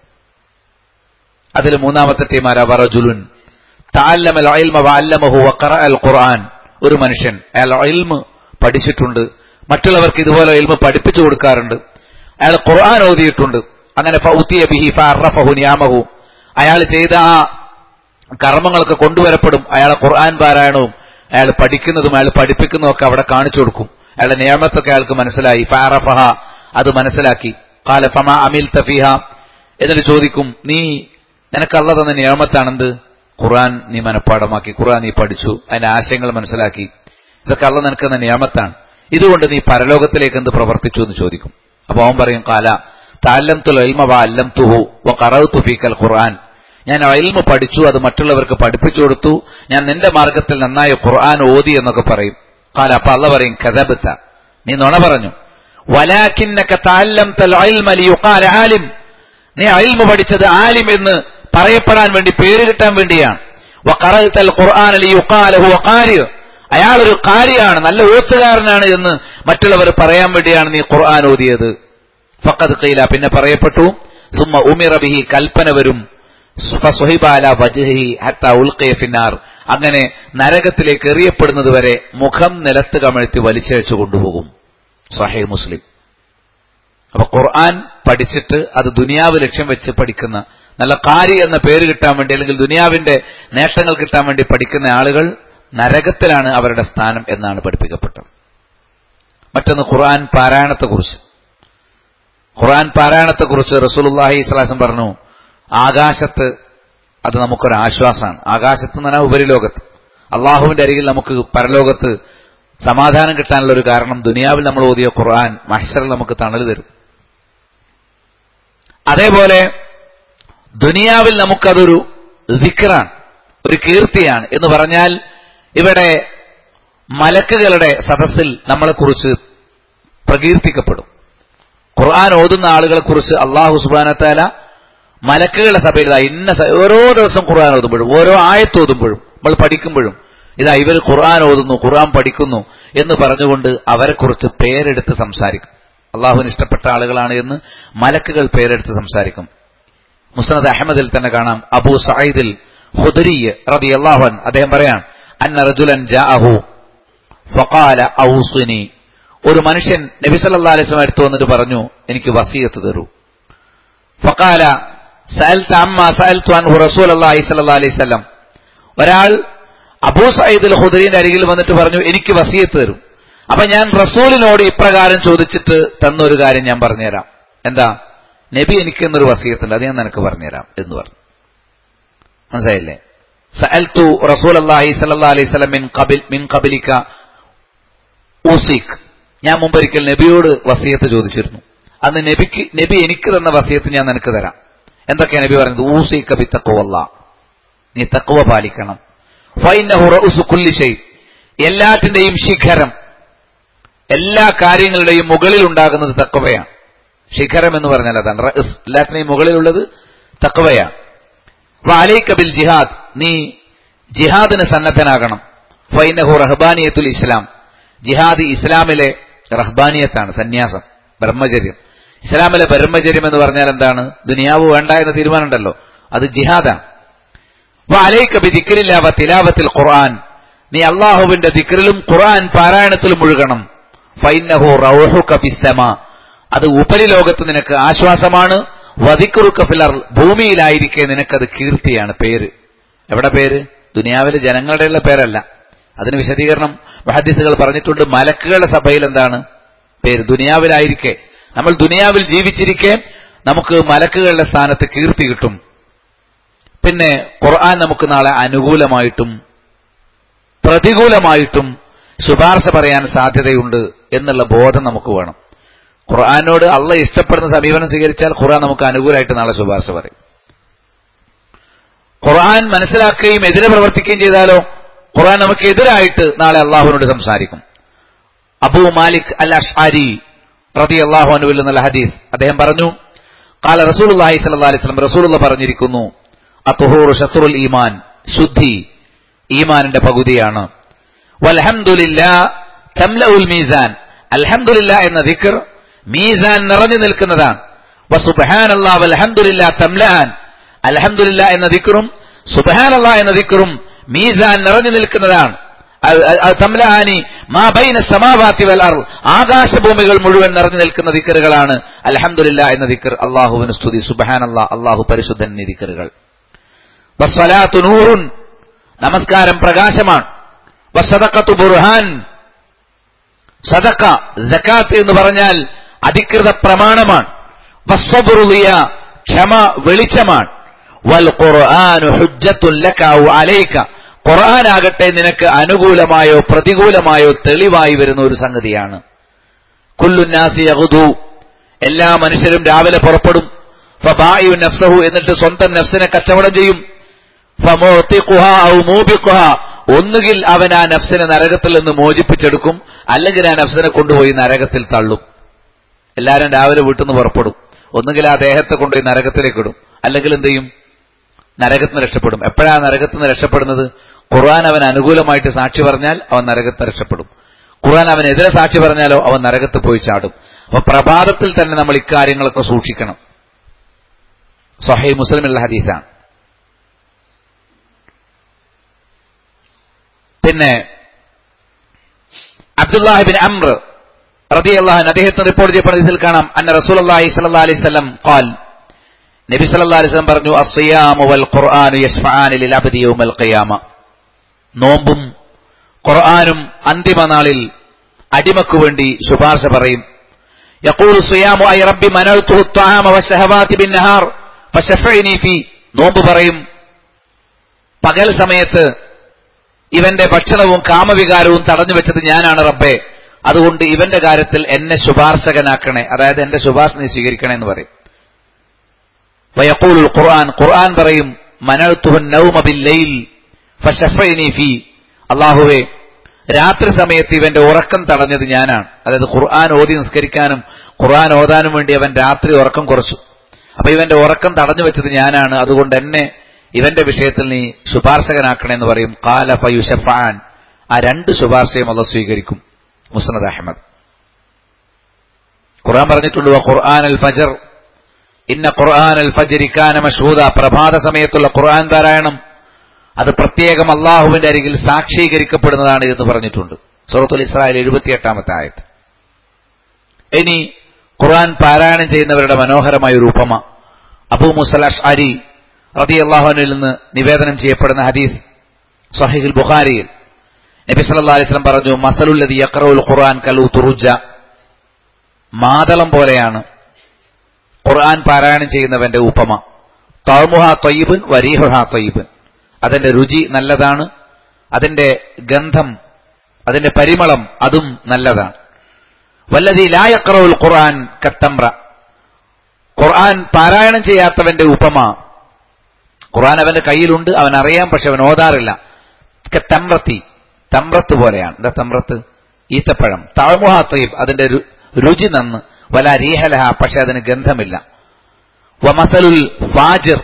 അതിൽ മൂന്നാമത്തെ ടീമാരാ വറജുലുൻ താല്ലമൽ ഇൽമ വഅല്ലമഹു വഖറ അൽ ഖുർആൻ ഒരു മനുഷ്യൻ അയാൾ ഇൽമ് പഠിച്ചിട്ടുണ്ട് മറ്റുള്ളവർക്ക് ഇതുപോലെ ഇൽമ പഠിപ്പിച്ചു കൊടുക്കാറുണ്ട് അയാൾ ഖുർആൻ ഓതിയിട്ടുണ്ട് അങ്ങനെ ഫൗത്തിയ ബിഹി ഫഅറഫഹു നിയാമഹു അയാൾ ചെയ്ത ആ കർമ്മങ്ങളൊക്കെ കൊണ്ടുവരപ്പെടും അയാളെ ഖുർആൻ പാരായണവും അയാൾ പഠിക്കുന്നതും അയാൾ പഠിപ്പിക്കുന്നതും ഒക്കെ അവിടെ കാണിച്ചു കൊടുക്കും അയാളുടെ നിയമത്തൊക്കെ അയാൾക്ക് മനസ്സിലായി ഫാറഫഹ അത് മനസ്സിലാക്കി കാല ഫമ അമിൽ തഫിഹ എന്നിട്ട് ചോദിക്കും നീ നിനക്ക് അല്ല തന്ന നിയമത്താണെന്ത് ഖുർആൻ നീ മനഃപ്പാടമാക്കി ഖുർആൻ നീ പഠിച്ചു അതിന്റെ ആശയങ്ങൾ മനസ്സിലാക്കി ഇതൊക്കെ അല്ല നിനക്ക് തന്ന നിയമത്താണ് ഇതുകൊണ്ട് നീ പരലോകത്തിലേക്ക് എന്ത് പ്രവർത്തിച്ചു എന്ന് ചോദിക്കും അപ്പൊ അവൻ പറയും കാല താലം തുൽ അല്ലം തുഹു വ കറവ് തുഫീക്കൽ ഖുർആൻ ഞാൻ അയൽമ പഠിച്ചു അത് മറ്റുള്ളവർക്ക് പഠിപ്പിച്ചു കൊടുത്തു ഞാൻ നിന്റെ മാർഗത്തിൽ നന്നായി ഖുർആൻ ഓതി എന്നൊക്കെ പറയും കാല അപ്പൊ അല്ല പറയും കഥബത്ത നീ നുണ പറഞ്ഞു വലാക്കിന്നക താലം തൽ ആലിം നീ അയൽമ പഠിച്ചത് ആലിം എന്ന് പറയപ്പെടാൻ വേണ്ടി പേര് കിട്ടാൻ വേണ്ടിയാണ് വഖറഅത്തൽ ഖുർആൻ ലിയുഖാലഹു വഖാരി അയാളൊരു കാരിയാണ് നല്ല ഓത്തുകാരനാണ് എന്ന് മറ്റുള്ളവർ പറയാൻ വേണ്ടിയാണ് നീ ഖുർആൻ ഓതിയത് ഫഖദ് ഖീല പിന്നെ പറയപ്പെട്ടു സുമ്മ ഉമിറ ബിഹി കൽപ്പന വരും ഫസുഹിബാല വജ്ഹി ഹത്ത ഉൽഖിയ ഫിന്നാർ അങ്ങനെ നരകത്തിലേക്ക് എറിയപ്പെടുന്നത് വരെ മുഖം നിലത്ത് കമഴ്ത്തി വലിച്ചഴിച്ചു കൊണ്ടുപോകും സഹേ മുസ്ലിം അപ്പൊ ഖുർആൻ പഠിച്ചിട്ട് അത് ദുനിയാവ് ലക്ഷ്യം വെച്ച് പഠിക്കുന്ന നല്ല കാരി എന്ന പേര് കിട്ടാൻ വേണ്ടി അല്ലെങ്കിൽ ദുനിയാവിന്റെ നേട്ടങ്ങൾ കിട്ടാൻ വേണ്ടി പഠിക്കുന്ന ആളുകൾ നരകത്തിലാണ് അവരുടെ സ്ഥാനം എന്നാണ് പഠിപ്പിക്കപ്പെട്ടത് മറ്റൊന്ന് ഖുർആൻ പാരായണത്തെക്കുറിച്ച് ഖുർആൻ പാരായണത്തെക്കുറിച്ച് റസൂലുല്ലാഹി സ്വലാസം പറഞ്ഞു ആകാശത്ത് അത് നമുക്കൊരു ആശ്വാസമാണ് ആകാശത്ത് എന്ന് പറഞ്ഞാൽ ഉപരിലോകത്ത് അള്ളാഹുവിന്റെ അരികിൽ നമുക്ക് പരലോകത്ത് സമാധാനം കിട്ടാനുള്ള ഒരു കാരണം ദുനിയാവിൽ നമ്മൾ ഓതിയ ഖുർആൻ മഹ്ഷറിൽ നമുക്ക് തണൽ തരും അതേപോലെ ദുനിയാവിൽ നമുക്കതൊരു ദിക്റാണ് ഒരു കീർത്തിയാണ് എന്ന് പറഞ്ഞാൽ ഇവിടെ മലക്കുകളുടെ സദസ്സിൽ നമ്മളെക്കുറിച്ച് പ്രകീർത്തിക്കപ്പെടും ഖുർആൻ ഓതുന്ന ആളുകളെ കുറിച്ച് അള്ളാഹു സുബാനത്താല മലക്കുകളുടെ സഭയിൽ ഇതാ ഇന്ന സ- ഓരോ ദിവസം ഖുർആൻ ഓതുമ്പോഴും ഓരോ ആയത്ത് ഓതുമ്പോഴും നമ്മൾ പഠിക്കുമ്പോഴും ഇതാ ഇവർ ഖുർആൻ ഓതുന്നു ഖുർആൻ പഠിക്കുന്നു എന്ന് പറഞ്ഞുകൊണ്ട് അവരെക്കുറിച്ച് പേരെടുത്ത് സംസാരിക്കും അള്ളാഹുവിന് ഇഷ്ടപ്പെട്ട ആളുകളാണ് എന്ന് മലക്കുകൾ പേരെടുത്ത് സംസാരിക്കും മുസ്നദ് അഹമ്മദിൽ തന്നെ കാണാം അബൂ സയ്യിദിൽ ഹുദരി റബി അള്ളാഹുൻ അദ്ദേഹം പറയാൻ അന്ന റജുലൻ ജാഅഹു ഫഖാല ഔസുനി ഒരു മനുഷ്യൻ നബി സല്ലല്ലാഹു അലൈഹി വസല്ലം അടുത്ത് വന്നിട്ട് പറഞ്ഞു എനിക്ക് വസീയത്ത് തരൂ ഫഖാല സഅൽത അമ്മ സഅൽതു അൻഹു റസൂലുള്ളാഹി സ്വല്ലല്ലാഹു അലൈഹി വസല്ലം ഒരാൾ അബൂ സയ്യിദ് അൽ ഖുദരിന്റെ അരികിൽ വന്നിട്ട് പറഞ്ഞു എനിക്ക് വസീയത്ത് തരും അപ്പൊ ഞാൻ റസൂലിനോട് ഇപ്രകാരം ചോദിച്ചിട്ട് തന്നൊരു കാര്യം ഞാൻ പറഞ്ഞുതരാം എന്താ നബി എനിക്ക് എന്നൊരു വസീയത്തുണ്ട് അത് ഞാൻ നിനക്ക് പറഞ്ഞുതരാം എന്ന് പറഞ്ഞു മനസ്സിലായില്ലേ സഅൽതു റസൂലല്ലാഹി സ്വല്ലല്ലാഹു അലൈഹി വസല്ലം മിൻ ഖബിൽ മിൻ ഖബലിക ഊസിക് ഞാൻ മുമ്പൊരിക്കൽ നബിയോട് വസീയത്ത് ചോദിച്ചിരുന്നു അന്ന് നബിക്ക് നബി എനിക്ക് തന്ന വസീയത്ത് ഞാൻ നിനക്ക് തരാം എന്തൊക്കെയാ നബി പറഞ്ഞത് ഊസിക്ക ബി തഖ്വല്ല നീ തഖ്വ പാലിക്കണം ഫൈനഹു റഉസു കുല്ലി ഷൈ എല്ലാറ്റിന്റെയും ശിഖരം എല്ലാ കാര്യങ്ങളുടെയും മുകളിൽ ഉണ്ടാകുന്നത് തക്വയാണ് ശിഖരം എന്ന് പറഞ്ഞാൽ അതാണ് റഅസ് എല്ലാത്തിനെയും മുകളിലുള്ളത് തക്വയാണ് വാലൈക ബിൽ ജിഹാദ് നീ ജിഹാദിന് സന്നദ്ധനാകണം ഫൈനഹു റഹ്ബാനിയത്തുൽ ഇസ്ലാം ജിഹാദ് ഇസ്ലാമിലെ റഹ്ബാനിയത്താണ് സന്യാസം ബ്രഹ്മചര്യം ഇസ്ലാമിലെ ബ്രഹ്മചര്യം എന്ന് പറഞ്ഞാൽ എന്താണ് ദുനിയാവ് വേണ്ട എന്ന തീരുമാനമുണ്ടല്ലോ അത് ജിഹാദാണ് വാലൈക ബി ദിക്രില്ല വ തിലാവത്തിൽ ഖുർആൻ നീ അള്ളാഹുവിന്റെ ദിക്റിലും ഖുർആൻ പാരായണത്തിലും മുഴുകണം ഫൈനഹു റൗഹുക ബിസ്സമ അത് ഉപരിലോകത്ത് നിനക്ക് ആശ്വാസമാണ് വദിക്കുറുക്ക ഫിലർ ഭൂമിയിലായിരിക്കെ നിനക്കത് കീർത്തിയാണ് പേര് എവിടെ പേര് ദുനിയാവിലെ ജനങ്ങളുടെയുള്ള പേരല്ല അതിന് വിശദീകരണം വഹദീസുകൾ പറഞ്ഞിട്ടുണ്ട് മലക്കുകളുടെ സഭയിൽ എന്താണ് പേര് ദുനിയാവിലായിരിക്കെ നമ്മൾ ദുനിയാവിൽ ജീവിച്ചിരിക്കെ നമുക്ക് മലക്കുകളുടെ സ്ഥാനത്ത് കീർത്തി കിട്ടും പിന്നെ ഖുർആൻ നമുക്ക് നാളെ അനുകൂലമായിട്ടും പ്രതികൂലമായിട്ടും ശുപാർശ പറയാൻ സാധ്യതയുണ്ട് എന്നുള്ള ബോധം നമുക്ക് വേണം ഖുർആാനോട് അള്ള ഇഷ്ടപ്പെടുന്ന സമീപനം സ്വീകരിച്ചാൽ ഖുർആൻ നമുക്ക് അനുകൂലമായിട്ട് നാളെ ശുപാർശ പറയും ഖുർആൻ മനസ്സിലാക്കുകയും എതിരെ പ്രവർത്തിക്കുകയും ചെയ്താലോ ഖുർആൻ നമുക്ക് എതിരായിട്ട് നാളെ അള്ളാഹുവിനോട് സംസാരിക്കും അബൂ മാലിക് അൽ അഷ്ആരി റതി അള്ളാഹു അനുവിൽ എന്നുള്ള ഹദീസ് അദ്ദേഹം പറഞ്ഞു കാല റസൂലുള്ളാഹി സ്വല്ലല്ലാഹി അലൈഹി വസല്ലം റസൂലുള്ള പറഞ്ഞിരിക്കുന്നു അത്തുഹൂർ ഷത്രുൽ ഈമാൻ ശുദ്ധി ഈമാനിന്റെ പകുതിയാണ് വൽഹംദുലില്ലാ തംലഉൽ മീസാൻ അൽഹംദുലില്ലാ എന്ന ദിക്ർ മീസാൻ നിറഞ്ഞു നിൽക്കുന്നതാണ് വസുബ്ഹാനല്ലാ വൽഹംദുലില്ലാ തംലആൻ അൽഹംദുലില്ലാ എന്ന ദിക്റും സുബ്ഹാനല്ലാ എന്ന ദിക്റും മീസാൻ നിറഞ്ഞു നിൽക്കുന്നതാണ് തംലആനി മാ ബൈന സമാവാതി വൽ അർദ് ആകാശഭൂമികൾ മുഴുവൻ നിറഞ്ഞു നിൽക്കുന്ന ദിക്റുകളാണ് അൽഹംദുലില്ലാ എന്ന ദിക്ർ അല്ലാഹുവിന് സ്തുതി സുബ്ഹാനല്ലാ അല്ലാഹു പരിശുദ്ധൻ എന്നീ ദിക്റുകൾ വസ്സലാത്തു നൂറുൻ നമസ്കാരം പ്രകാശമാണ് വസദഖത്തു ബുർഹാൻ സദക്ക ജക്കാത്ത് എന്ന് പറഞ്ഞാൽ അധികൃത പ്രമാണമാണ് വസ്വബുറുലിയ ക്ഷമ വെളിച്ചമാണ് വൽ ഖുർആനു ഹുജ്ജത്തുൻ ലക ഔ അലൈക ഖുർആനാകട്ടെ നിനക്ക് അനുകൂലമായോ പ്രതികൂലമായോ തെളിവായി വരുന്ന ഒരു സംഗതിയാണ് കുല്ലുന്നാസി യഗ്ദു എല്ലാ മനുഷ്യരും രാവിലെ പുറപ്പെടും ഫബായു നഫ്സഹു എന്നിട്ട് സ്വന്തം നഫ്സിനെ കച്ചവടം ചെയ്യും ഫമോത്തിഖുഹ ഔ മൂബിഖുഹ ഒന്നുകിൽ അവൻ ആ നഫ്സിനെ നരകത്തിൽ നിന്ന് മോചിപ്പിച്ചെടുക്കും അല്ലെങ്കിൽ ആ നഫ്സിനെ കൊണ്ടുപോയി നരകത്തിൽ തള്ളും എല്ലാവരും രാവിലെ വീട്ടിൽ നിന്ന് പുറപ്പെടും ഒന്നുകിൽ ആ ദേഹത്തെ കൊണ്ടുപോയി നരകത്തിലേക്ക് ഇടും അല്ലെങ്കിൽ എന്ത് ചെയ്യും നരകത്തിൽ നിന്ന് രക്ഷപ്പെടും എപ്പോഴാണ് നരകത്തിൽ നിന്ന് രക്ഷപ്പെടുന്നത് ഖുർആൻ അവൻ അനുകൂലമായിട്ട് സാക്ഷി പറഞ്ഞാൽ അവൻ നരകത്ത് രക്ഷപ്പെടും ഖുർആൻ അവനെതിരെ സാക്ഷി പറഞ്ഞാലോ അവൻ നരകത്ത് പോയി ചാടും അപ്പൊ പ്രഭാതത്തിൽ തന്നെ നമ്മൾ ഇക്കാര്യങ്ങളൊക്കെ സൂക്ഷിക്കണം സൊഹൈ മുസ്ലിമുള്ള ഹദീസാണ് പിന്നെ അബ്ദുല്ലാഹിബിൻ അംർ റതി അള്ളാഹൻ അദ്ദേഹത്തിന് റിപ്പോർട്ട് ചെയ്യപ്പെടുന്ന ഇതിൽ കാണാം അന്ന റസൂൽ അള്ളാഹി സല്ലാ അലൈഹി സ്വലം ഖാൽ നബി സല്ലാ അലൈഹി സ്വലം പറഞ്ഞു അസ്യാമു വൽ ഖുർആാനു യസ്ഫആനി ലിൽ അബ്ദി യൗമൽ ഖിയാമ നോമ്പും ഖുർആാനും അന്തിമ നാളിൽ അടിമക്കു വേണ്ടി ശുപാർശ പറയും യഖൂലു സിയാമു ഐ റബ്ബി മനൽതുഹു الطعام والشهوات بالنهار فشفعني في നോമ്പ് പറയും പകൽ സമയത്ത് ഇവന്റെ ഭക്ഷണവും കാമവികാരവും തടഞ്ഞു വെച്ചത് ഞാനാണ് റബ്ബേ അതുകൊണ്ട് ഇവന്റെ കാര്യത്തിൽ എന്നെ ശുപാർശകനാക്കണേ അതായത് എന്റെ ശുപാർശ നീ സ്വീകരിക്കണേ എന്ന് പറയും വയക്കൂൽ ഖുർആൻ ഖുർആൻ പറയും മനൽത്തുഹൻ നൗമ ബില്ലൈൽ ഫശഫൈനി ഫീ അള്ളാഹുവേ രാത്രി സമയത്ത് ഇവന്റെ ഉറക്കം തടഞ്ഞത് ഞാനാണ് അതായത് ഖുർആൻ ഓതി നിസ്കരിക്കാനും ഖുർആൻ ഓതാനും വേണ്ടി അവൻ രാത്രി ഉറക്കം കുറച്ചു അപ്പൊ ഇവന്റെ ഉറക്കം തടഞ്ഞു വെച്ചത് ഞാനാണ് അതുകൊണ്ട് എന്നെ ഇവന്റെ വിഷയത്തിൽ നീ ശുപാർശകനാക്കണമെന്ന് പറയും കാല ഫയുഷഫാൻ ആ രണ്ട് ശുപാർശയും അള്ള സ്വീകരിക്കും മുസ്നദ് അഹമ്മദ് ഖുർആൻ പറഞ്ഞിട്ടുണ്ട് ഖുർആൻ അൽ ഫജർ ഇന്ന ഖുർആൻ അൽ ഫജരിക്കാന മഷൂദ പ്രഭാത സമയത്തുള്ള ഖുർആൻ പാരായണം അത് പ്രത്യേകം അള്ളാഹുവിന്റെ അരികിൽ സാക്ഷീകരിക്കപ്പെടുന്നതാണ് എന്ന് പറഞ്ഞിട്ടുണ്ട് സൂറത്തുൽ ഇസ്രായേൽ എഴുപത്തിയെട്ടാമത്തെ ആയത്ത് ഇനി ഖുർആൻ പാരായണം ചെയ്യുന്നവരുടെ മനോഹരമായ ഒരു ഉപമ അബൂ മുസൽ അഷ്അരി റതി അള്ളാഹുവിനിൽ നിന്ന് നിവേദനം ചെയ്യപ്പെടുന്ന ഹദീസ് സഹിഹുൽ ബുഖാരിയിൽ നബി സല്ലല്ലാഹു അലൈഹി വസല്ലം പറഞ്ഞു മസലുല്ലദി യഖറഉൽ ഖുർആൻ കലു തുറുജ മാതളം പോലെയാണ് ഖുർആൻ പാരായണം ചെയ്യുന്നവന്റെ ഉപമ തൗമുഹ ത്വയ്യിബുൻ വരീഹുഹ ത്വയ്യിബുൻ അതിന്റെ രുചി നല്ലതാണ് അതിന്റെ ഗന്ധം അതിന്റെ പരിമളം അതും നല്ലതാണ് വല്ലതി ലായക്റവുൽ ഖുർആൻ കത്തമ്ര ഖുർആൻ പാരായണം ചെയ്യാത്തവന്റെ ഉപമ ഖുർആൻ അവന്റെ കയ്യിലുണ്ട് അവൻ അറിയാം പക്ഷെ അവൻ ഓതാറില്ല തമ്രത്തി തമ്രത്ത് പോലെയാണ് എന്താ തമ്രത്ത് ഈത്തപ്പഴം താഴ്മുഹ ത്വയ്യബ് അതിന്റെ രുചി നന്ന് വല രീഹലഹ പക്ഷെ അതിന് ഗന്ധമില്ല വമസലുൽ ഫാജിർ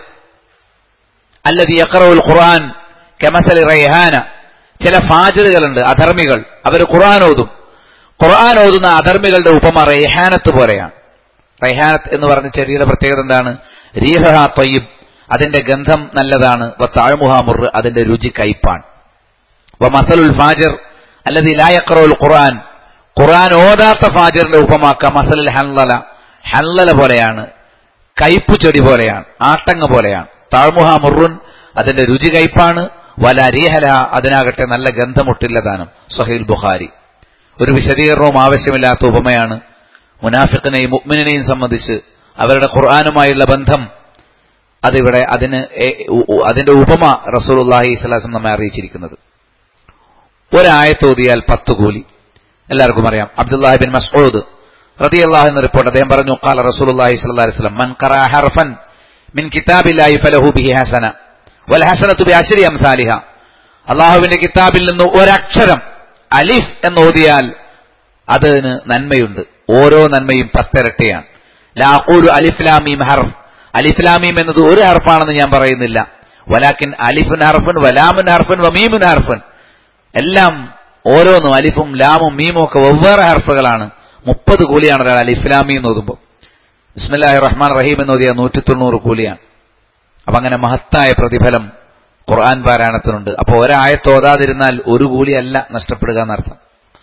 അല്ലതി യഖറഉൽ ഖുർആൻ കമസലി റൈഹാന ചില ഫാജിറുകളുണ്ട് അധർമ്മികൾ അവർ ഖുർആൻ ഓതും ഖുർആൻ ഓതുന്ന അധർമ്മികളുടെ ഉപമ റൈഹാനത്ത് പോലെയാണ് റൈഹാനത്ത് എന്ന് പറഞ്ഞ ചെടിയുടെ പ്രത്യേകത എന്താണ് റീഹഹ ത്വയ്യിബ് അതിന്റെ ഗന്ധം നല്ലതാണ് വ താഴ്മുഹ മുറ് അതിന്റെ രുചി കയ്പാണ് വ മസലുൽ ഫാജിർ അല്ലതി ലാ യഖറഉൽ ഖുർആൻ ഖുർആൻ ഓതാത്ത ഫാജിറിന്റെ ഉപമാക്ക മസലുൽ ഹൻലല ഹൻലല പോലെയാണ് കയ്പു ചെടി പോലെയാണ് ആട്ടങ്ങ പോലെയാണ് താഴ്മുഹ മുറുൻ അതിന്റെ രുചി കയ്പാണ് വല രീഹല അതിനാകട്ടെ നല്ല ഗന്ധമുട്ടില്ലതാനും സഹീൽ ബുഖാരി ഒരു വിശദീകരണവും ആവശ്യമില്ലാത്ത ഉപമയാണ് മുനാഫിഖിനെയും മുഗ്മിനെയും സംബന്ധിച്ച് അവരുടെ ഖുർആാനുമായുള്ള ബന്ധം അതിവിടെ അതിന് അതിന്റെ ഉപമ റസൂലുല്ലാഹി സ്വലാസം നമ്മെ അറിയിച്ചിരിക്കുന്നത് ഒരായത്തോതിയാൽ പത്ത് കൂലി എല്ലാവർക്കും അറിയാം അബ്ദുല്ലാഹി ബിൻ മസ്ഊദ് റളിയല്ലാഹു എന്ന റിപ്പോർട്ട് അദ്ദേഹം പറഞ്ഞു ഖാല റസൂലുള്ളാഹി സ്വല്ലല്ലാഹി അലൈഹി വസല്ലം മൻ ഖറഅ ഹർഫൻ മിൻ കിതാബില്ലാഹി ഫലഹു ബിഹി ഹസന വൽ ഹസനത്തു ബിഅശ്രി അംസാലിഹ അള്ളാഹുവിന്റെ കിതാബിൽ നിന്ന് ഒരക്ഷരം അലിഫ് എന്ന് ഓതിയാൽ അതിന് നന്മയുണ്ട് ഓരോ നന്മയും പത്തിരട്ടിയാണ് ലാഖൂലു അലിഫ്ലാമീം ഹർഫ് അലിഫ്ലാമീം എന്നത് ഒരു ഹർഫാണെന്ന് ഞാൻ പറയുന്നില്ല വലാക്കിൻ അലിഫുൻ ഹർഫുൻ വലാമുൻ ഹർഫുൻ വമീമുൻ ഹർഫുൻ എല്ലാം ഓരോന്നും അലിഫും ലാമും മീമും ഒക്കെ വെവ്വേറെ ഹർഫുകളാണ് മുപ്പത് കൂലിയാണ് ഒരാൾ അലിഫ്ലാമി എന്ന് ഓതുമ്പോൾ ബിസ്മില്ലാഹി റഹ്മാൻ റഹീം എന്ന് ഓതിയ നൂറ്റി തൊണ്ണൂറ് കൂലിയാണ് അപ്പൊ അങ്ങനെ മഹത്തായ പ്രതിഫലം ഖുർആൻ പാരായണത്തിനുണ്ട് അപ്പോൾ ഒരായത്ത് ഓതാതിരുന്നാൽ ഒരു കൂലിയല്ല നഷ്ടപ്പെടുക എന്നർത്ഥം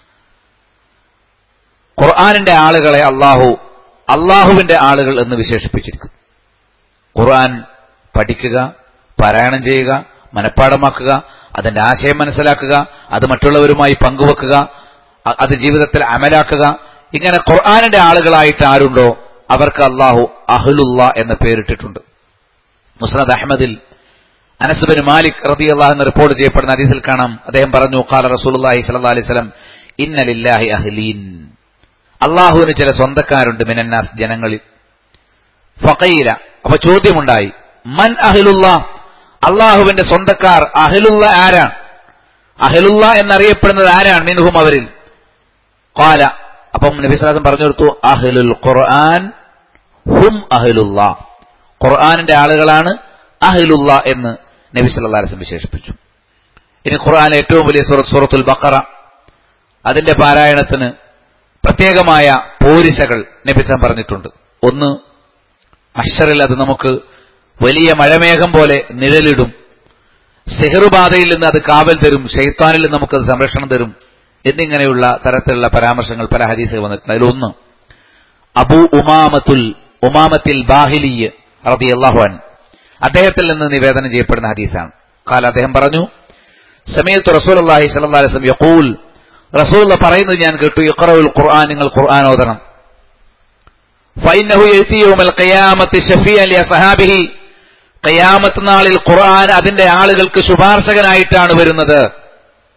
ഖുർആാനിന്റെ ആളുകളെ അള്ളാഹു അള്ളാഹുവിന്റെ ആളുകൾ എന്ന് വിശേഷിപ്പിച്ചിരിക്കുന്നു ഖുർആൻ പഠിക്കുക പാരായണം ചെയ്യുക മനഃപ്പാടമാക്കുക അതിന്റെ ആശയം മനസ്സിലാക്കുക അത് മറ്റുള്ളവരുമായി പങ്കുവെക്കുക അത് ജീവിതത്തിൽ അമലാക്കുക ഇങ്ങനെ ഖുർആാനിന്റെ ആളുകളായിട്ട് ആരുണ്ടോ അവർക്ക് അള്ളാഹു അഹ്ലുല്ല എന്ന് പേരിട്ടിട്ടുണ്ട് മുസ്നദ് അഹമ്മദിൽ അനസുബിൻ മാലിക് റതി അള്ളാഹ് എന്ന് റിപ്പോർട്ട് ചെയ്യപ്പെടുന്ന അതീതിൽ കാണാം അദ്ദേഹം പറഞ്ഞു ഖാല റസൂലുള്ളാഹി സ്വല്ലല്ലാഹി അലൈഹി വസല്ലം ഇന്ന ലില്ലാഹി അഹ്ലീൻ അള്ളാഹുവിന് ചില സ്വന്തക്കാരുണ്ട് മിനന്നാസ് ജനങ്ങളിൽ ഫഖീല അപ്പൊ ചോദ്യമുണ്ടായി മൻ അഹ്ലുല്ല അള്ളാഹുവിന്റെ സ്വന്തക്കാർ അഹ്ലുല്ല ആരാണ് അഹ്ലുല്ല എന്നറിയപ്പെടുന്നത് ആരാണ് മിൻഹും അവരിൽ ഖാല അപ്പം നബിസ്ലാസം പറഞ്ഞു കൊടുത്തു അഹ്ലുൽ ഖുർആൻ ഹും അഹ്ലുല്ല ഖുർആാനിന്റെ ആളുകളാണ് അഹ്ലുല്ല എന്ന് നബി സല്ലല്ലാഹു അലൈഹി വസല്ലം വിശേഷിപ്പിച്ചു ഇനി ഖുർആൻ ഏറ്റവും വലിയ സൂറത്ത് സൂറത്തുൽ ബഖറ അതിന്റെ പാരായണത്തിന് പ്രത്യേകമായ പോരിശകൾ നബിസം പറഞ്ഞിട്ടുണ്ട് ഒന്ന് മഷറിൽ അത് നമുക്ക് വലിയ മഴമേഘം പോലെ നിഴലിടും സെഹറുബാധയിൽ നിന്ന് അത് കാവൽ തരും ഷെയ്ത്താനിൽ നിന്ന് നമുക്കത് സംരക്ഷണം തരും എന്നിങ്ങനെയുള്ള തരത്തിലുള്ള പരാമർശങ്ങൾ പല ഹദീസുകൾ വന്നിട്ടുണ്ട് അതിലൊന്ന് അബു ഉമാമത്തുൽ ഉമാമത്തിൽ ബാഹിലിയ് റബി അള്ളാഹുൻ അദ്ദേഹത്തിൽ നിന്ന് നിവേദനം ചെയ്യപ്പെടുന്ന ഹദീസാണ് കാല അദ്ദേഹം പറഞ്ഞു സമയത്ത് റസൂൽ അള്ളാഹി സല്ലാ അലൈഹി വസല്ലം യഖൂൽ റസൂൽ പറയുന്നത് ഞാൻ കേട്ടു ഇഖറഉൽ ഖുർആൻ നിങ്ങൾ ഖുർആൻ ഓതണം ഫൈനഹു യഅതി യൗമൽ ഖിയാമത്തി ഷഫീഅൻ ലിഅസ്ഹാബിഹി ഖിയാമത്ത് നാളിൽ ഖുർആൻ അതിന്റെ ആളുകൾക്ക് ശുപാർശകനായിട്ടാണ് വരുന്നത്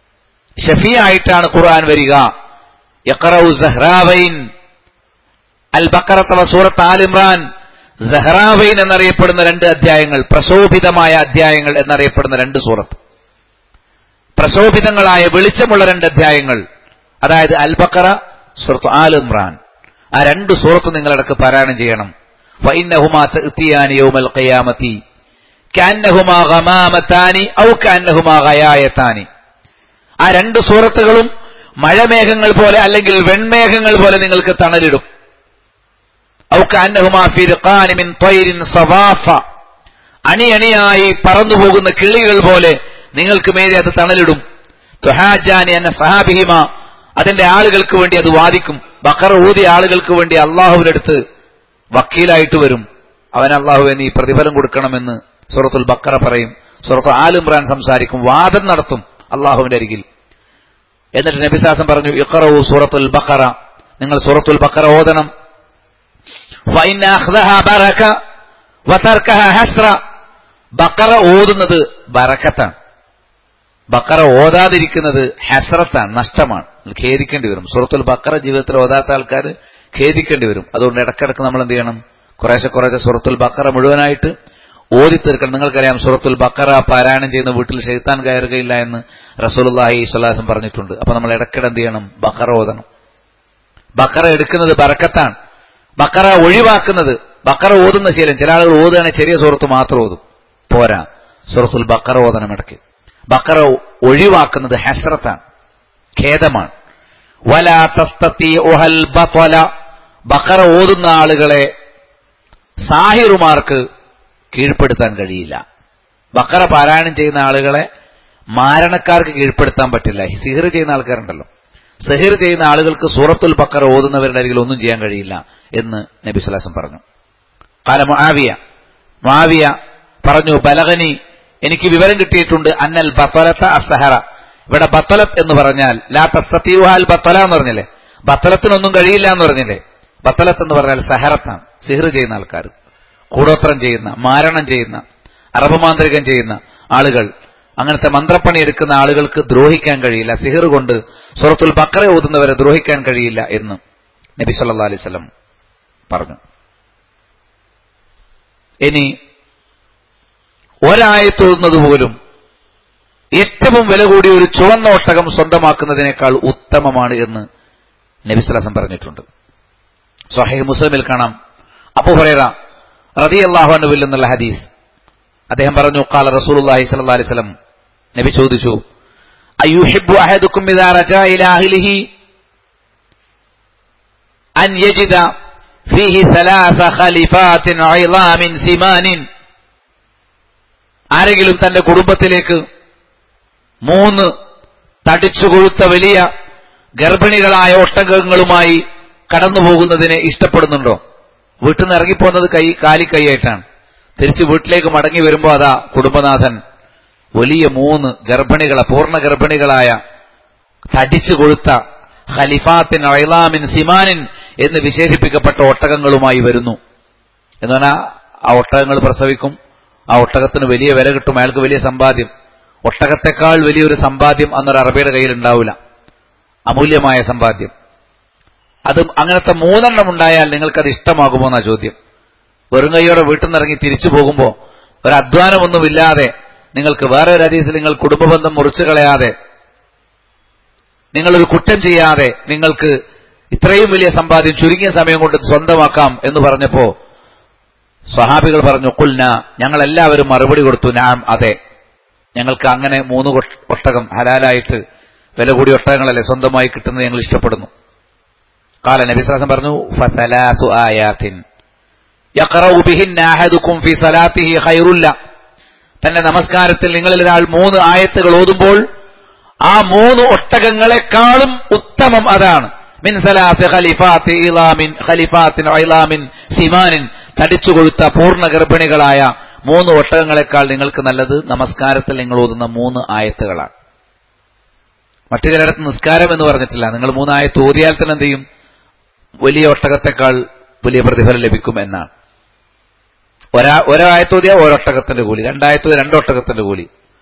ഷഫിയായിട്ടാണ് ഖുർആൻ വരിക യഖറഉ സഹ്റാവൈൻ അൽ ബക്കറത്തവ സൂറത്ത് ആൽ ഇമ്രാൻ സഹ്റാവൈൻ എന്നറിയപ്പെടുന്ന രണ്ട് അധ്യായങ്ങൾ പ്രശോഭിതമായ അധ്യായങ്ങൾ എന്നറിയപ്പെടുന്ന രണ്ട് സൂറത്ത് പ്രശോഭിതങ്ങളായ വെളിച്ചമുള്ള രണ്ട് അധ്യായങ്ങൾ അതായത് അൽ ബക്കറ സൂറത്ത് ആൽ ഇമ്രാൻ ആ രണ്ട് സൂറത്ത് നിങ്ങളിടക്ക് പാരായണം ചെയ്യണം ഫൈനഹുമാ തഅ്തിയാനി യൗമൽ ഖിയാമത്തി കാന്നഹുമാ ഗമാമത്താനി ഔ കാന്നഹുമാ ഗയായത്താനി ആ രണ്ട് സൂറത്തുകളും മഴമേഘങ്ങൾ പോലെ അല്ലെങ്കിൽ വെൺമേഘങ്ങൾ പോലെ നിങ്ങൾക്ക് തണലിടും ഔ കാന്നഹുമാ ഫിർഖാനി മിൻ ത്വയ്രിൻ സവാഫ അണിയണിയായി പറന്നുപോകുന്ന കിളികൾ പോലെ നിങ്ങൾക്ക് മേലെ അത് തണലിടും തുഹാജാനി എന്ന സഹാബിഹിമ അതിന്റെ ആളുകൾക്ക് വേണ്ടി അത് വാദിക്കും ബക്കറ ഊതിയ ആളുകൾക്ക് വേണ്ടി അള്ളാഹുവിന്റെ അടുത്ത് വക്കീലായിട്ട് വരും അവൻ അള്ളാഹുവെ നീ പ്രതിഫലം കൊടുക്കണമെന്ന് സുറത്തുൽ ബക്കറ പറയും സുറത്ത് ആലിമ്രാൻ സംസാരിക്കും വാദം നടത്തും അള്ളാഹുവിന്റെ അരികിൽ എന്നിട്ട് നബിസാസം പറഞ്ഞു ഇഖറവു സൂറത്തുൽ ബക്കറ നിങ്ങൾ സൂറത്തുൽ ബക്കറ ഓതണം ഫൈന അഖ്ദഹ ബറക വതർക്കഹ ഹസ്ര ബക്കറ ഓതുന്നത് ബറക്കത്താണ് ബക്കറ ഓതാതിരിക്കുന്നത് ഹസ്രത്താണ് നഷ്ടമാണ് ഖേദിക്കേണ്ടി വരും സൂറത്തുൽ ബക്കറ ജീവിതത്തിൽ ഓതാത്ത ആൾക്കാർ ഖേദിക്കേണ്ടി വരും അതുകൊണ്ട് ഇടക്കിടക്ക് നമ്മൾ എന്ത് ചെയ്യണം കുറേശ്ശെ കുറേശ്ശെ സൂറത്തുൽ ബക്കറ മുഴുവനായിട്ട് ഓതി തീർക്കണം നിങ്ങൾക്കറിയാം സൂറത്തുൽ ബക്കറ പാരായണം ചെയ്യുന്ന വീട്ടിൽ ഷെയ്ത്താൻ കയറുകയില്ല എന്ന് റസൂലുള്ളാഹി സ്വലാസം പറഞ്ഞിട്ടുണ്ട് അപ്പൊ നമ്മൾ ഇടക്കിടെ എന്ത് ചെയ്യണം ബക്കറ ഓതണം ബക്കറ എടുക്കുന്നത് ബറക്കത്താണ് ബക്കറ ഒഴിവാക്കുന്നത് ബക്കറ ഓതുന്ന ശീലം ചില ആളുകൾ ഓതുകയാണെങ്കിൽ ചെറിയ സുഹൃത്ത് മാത്രം ഓതും പോരാ സുഹൃത്തുൽ ബക്കറ ഓതണം ഇടയ്ക്ക് ബക്കറ ഒഴിവാക്കുന്നത് ഹസ്രത്താണ് ഖേദമാണ് വല തസ്തത്തി ഒഹൽ ബത്വല ബക്കറ ഓതുന്ന ആളുകളെ സാഹിറുമാർക്ക് കീഴ്പ്പെടുത്താൻ കഴിയില്ല ബക്കറ പാരായണം ചെയ്യുന്ന ആളുകളെ മാരണക്കാർക്ക് കീഴ്പ്പെടുത്താൻ പറ്റില്ല സിഹിർ ചെയ്യുന്ന ആൾക്കാരുണ്ടല്ലോ സിഹിർ ചെയ്യുന്ന ആളുകൾക്ക് സൂറത്തുൽ ബക്കറ ഓതുന്നവരുടെ അരികിൽ ഒന്നും ചെയ്യാൻ കഴിയില്ല എന്ന് നബി സുലാസം പറഞ്ഞു കാല മുആവിയ മുആവിയ പറഞ്ഞു ബലഗനി എനിക്ക് വിവരം കിട്ടിയിട്ടുണ്ട് അന്നൽ ബത്തലത്ത അസഹറ ഇവിടെ ബത്തലത്ത് എന്ന് പറഞ്ഞാൽ ലാ തസ്തീവാൽ ബത്തല എന്ന് പറഞ്ഞില്ലേ ബത്തലത്തിനൊന്നും കഴിയില്ല എന്ന് പറഞ്ഞില്ലേ ബത്തലത്ത് എന്ന് പറഞ്ഞാൽ സഹറത്താണ് സിഹിർ ചെയ്യുന്ന ആൾക്കാർ കൂടോത്രം ചെയ്യുന്ന മാരണം ചെയ്യുന്ന അറബമാന്ത്രികം ചെയ്യുന്ന ആളുകൾ അങ്ങനത്തെ മന്ത്രപ്പണി എടുക്കുന്ന ആളുകൾക്ക് ദ്രോഹിക്കാൻ കഴിയില്ല സിഹിർ കൊണ്ട് സുറത്തുൽ ബക്കറ ഓതുന്നവരെ ദ്രോഹിക്കാൻ കഴിയില്ല എന്ന് നബി സല്ലാ അലൈവല്ലം പറഞ്ഞു ഇനി ഒരായത്തോതുന്നത് പോലും ഏറ്റവും വില കൂടിയ ഒരു ചുവന്ന ഒട്ടകം സ്വന്തമാക്കുന്നതിനേക്കാൾ ഉത്തമമാണ് എന്ന് നബിസ്ലാസം പറഞ്ഞിട്ടുണ്ട് സൊഹൈ മുസ്ലിമിൽ കാണാം അബു ഹുറൈറ റതി അള്ളാഹുനുവിൽ എന്നുള്ള ഹദീസ് അദ്ദേഹം പറഞ്ഞു കാല റസൂലുള്ളാഹി സ്വല്ലല്ലാഹി അലൈഹി വസല്ലം നബി ചോദിച്ചു അയ്യുഹിബ്ബു അഹദുക്കും ഇദാ റജാ ഇലാ അഹ്ലിഹി അൻ യജിദ ഫീഹി സലാസ ഖലിഫാത്തിൻ ഐളാമിൻ സിമാനിൻ ആരെങ്കിലും തന്റെ കുടുംബത്തിലേക്ക് മൂന്ന് തടിച്ചു കൊഴുത്ത വലിയ ഗർഭിണികളായ ഒട്ടകങ്ങളുമായി കടന്നുപോകുന്നതിനെ ഇഷ്ടപ്പെടുന്നുണ്ടോ വീട്ടിൽ നിന്ന് ഇറങ്ങിപ്പോകുന്നത് കൈ കാലിക്കൈയായിട്ടാണ് തിരിച്ച് വീട്ടിലേക്ക് മടങ്ങി വരുമ്പോൾ അതാ കുടുംബനാഥൻ വലിയ മൂന്ന് ഗർഭിണികളെ പൂർണ്ണ ഗർഭിണികളായ തടിച്ചു കൊഴുത്ത ഖലിഫാത്തിൻ ഐലാമിൻ സിമാനിൻ എന്ന് വിശേഷിപ്പിക്കപ്പെട്ട ഒട്ടകങ്ങളുമായി വരുന്നു എന്ന് പറഞ്ഞാൽ ആ ഒട്ടകങ്ങൾ പ്രസവിക്കും ആ ഒട്ടകത്തിന് വലിയ വില കിട്ടും അയാൾക്ക് വലിയ സമ്പാദ്യം ഒട്ടകത്തെക്കാൾ വലിയൊരു സമ്പാദ്യം അന്നൊരു അറബിയുടെ കയ്യിൽ ഉണ്ടാവില്ല അമൂല്യമായ സമ്പാദ്യം അത് അങ്ങനത്തെ മൂന്നെണ്ണം ഉണ്ടായാൽ നിങ്ങൾക്കത് ഇഷ്ടമാകുമോ എന്നാ ചോദ്യം വെറും കൈയോടെ വീട്ടിൽ നിന്ന് ഇറങ്ങി തിരിച്ചു പോകുമ്പോൾ ഒരു അധ്വാനമൊന്നുമില്ലാതെ നിങ്ങൾക്ക് വേറെ ഒരു ഹദീസിൽ നിങ്ങൾ കുടുംബബന്ധം മുറിച്ചു കളയാതെ നിങ്ങളൊരു കുറ്റം ചെയ്യാതെ നിങ്ങൾക്ക് ഇത്രയും വലിയ സമ്പാദ്യം ചുരുങ്ങിയ സമയം കൊണ്ട് സ്വന്തമാക്കാം എന്ന് പറഞ്ഞപ്പോ സ്വഹാബികൾ പറഞ്ഞു കുൽന ഞങ്ങൾ എല്ലാവരും മറുപടി കൊടുത്തു നാം അതെ ഞങ്ങൾക്ക് അങ്ങനെ മൂന്ന് ഒട്ടകം ഹലാലായിട്ട് വില കൂടിയ ഒട്ടകങ്ങളല്ലേ സ്വന്തമായി കിട്ടുന്നത് ഞങ്ങൾ ഇഷ്ടപ്പെടുന്നു കാല നബിസ്ലാസം പറഞ്ഞു ഫസലാസു ആയാത്തിൻ യഖറഉ ബിഹിന്ന അഹദുക്കും ഫി സലാത്തിഹി ഖൈറുല്ല തന്റെ നമസ്കാരത്തിൽ നിങ്ങളിൽ ഒരാൾ മൂന്ന് ആയത്തുകൾ ഓതുമ്പോൾ ആ മൂന്ന് ഒട്ടകങ്ങളെക്കാളും ഉത്തമം അതാണ് മിൻ സലാത്ത് ഖലിഫാത്തി ഇലാമിൻ ഖലിഫാത്തിൻ ഇലാമിൻ സിമാനിൻ തടിച്ചു കൊഴുത്ത പൂർണ്ണ ഗർഭിണികളായ മൂന്ന് ഒട്ടകങ്ങളെക്കാൾ നിങ്ങൾക്ക് നല്ലത് നമസ്കാരത്തിൽ നിങ്ങൾ ഓതുന്ന മൂന്ന് ആയത്തുകളാണ് മറ്റു ചിലയിടത്ത് നിസ്കാരം എന്ന് പറഞ്ഞിട്ടില്ല നിങ്ങൾ മൂന്നായത്ത് ഓതിയാൽ തന്നെ എന്ത് ചെയ്യും വലിയ ഒട്ടകത്തെക്കാൾ വലിയ പ്രതിഫലം ലഭിക്കും എന്നാണ് ഒരാ ഒരായത്തോതിയ ഒരൊട്ടകത്തിന്റെ കൂലി രണ്ടായത്തോതി രണ്ടൊട്ടകത്തിന്റെ കൂലി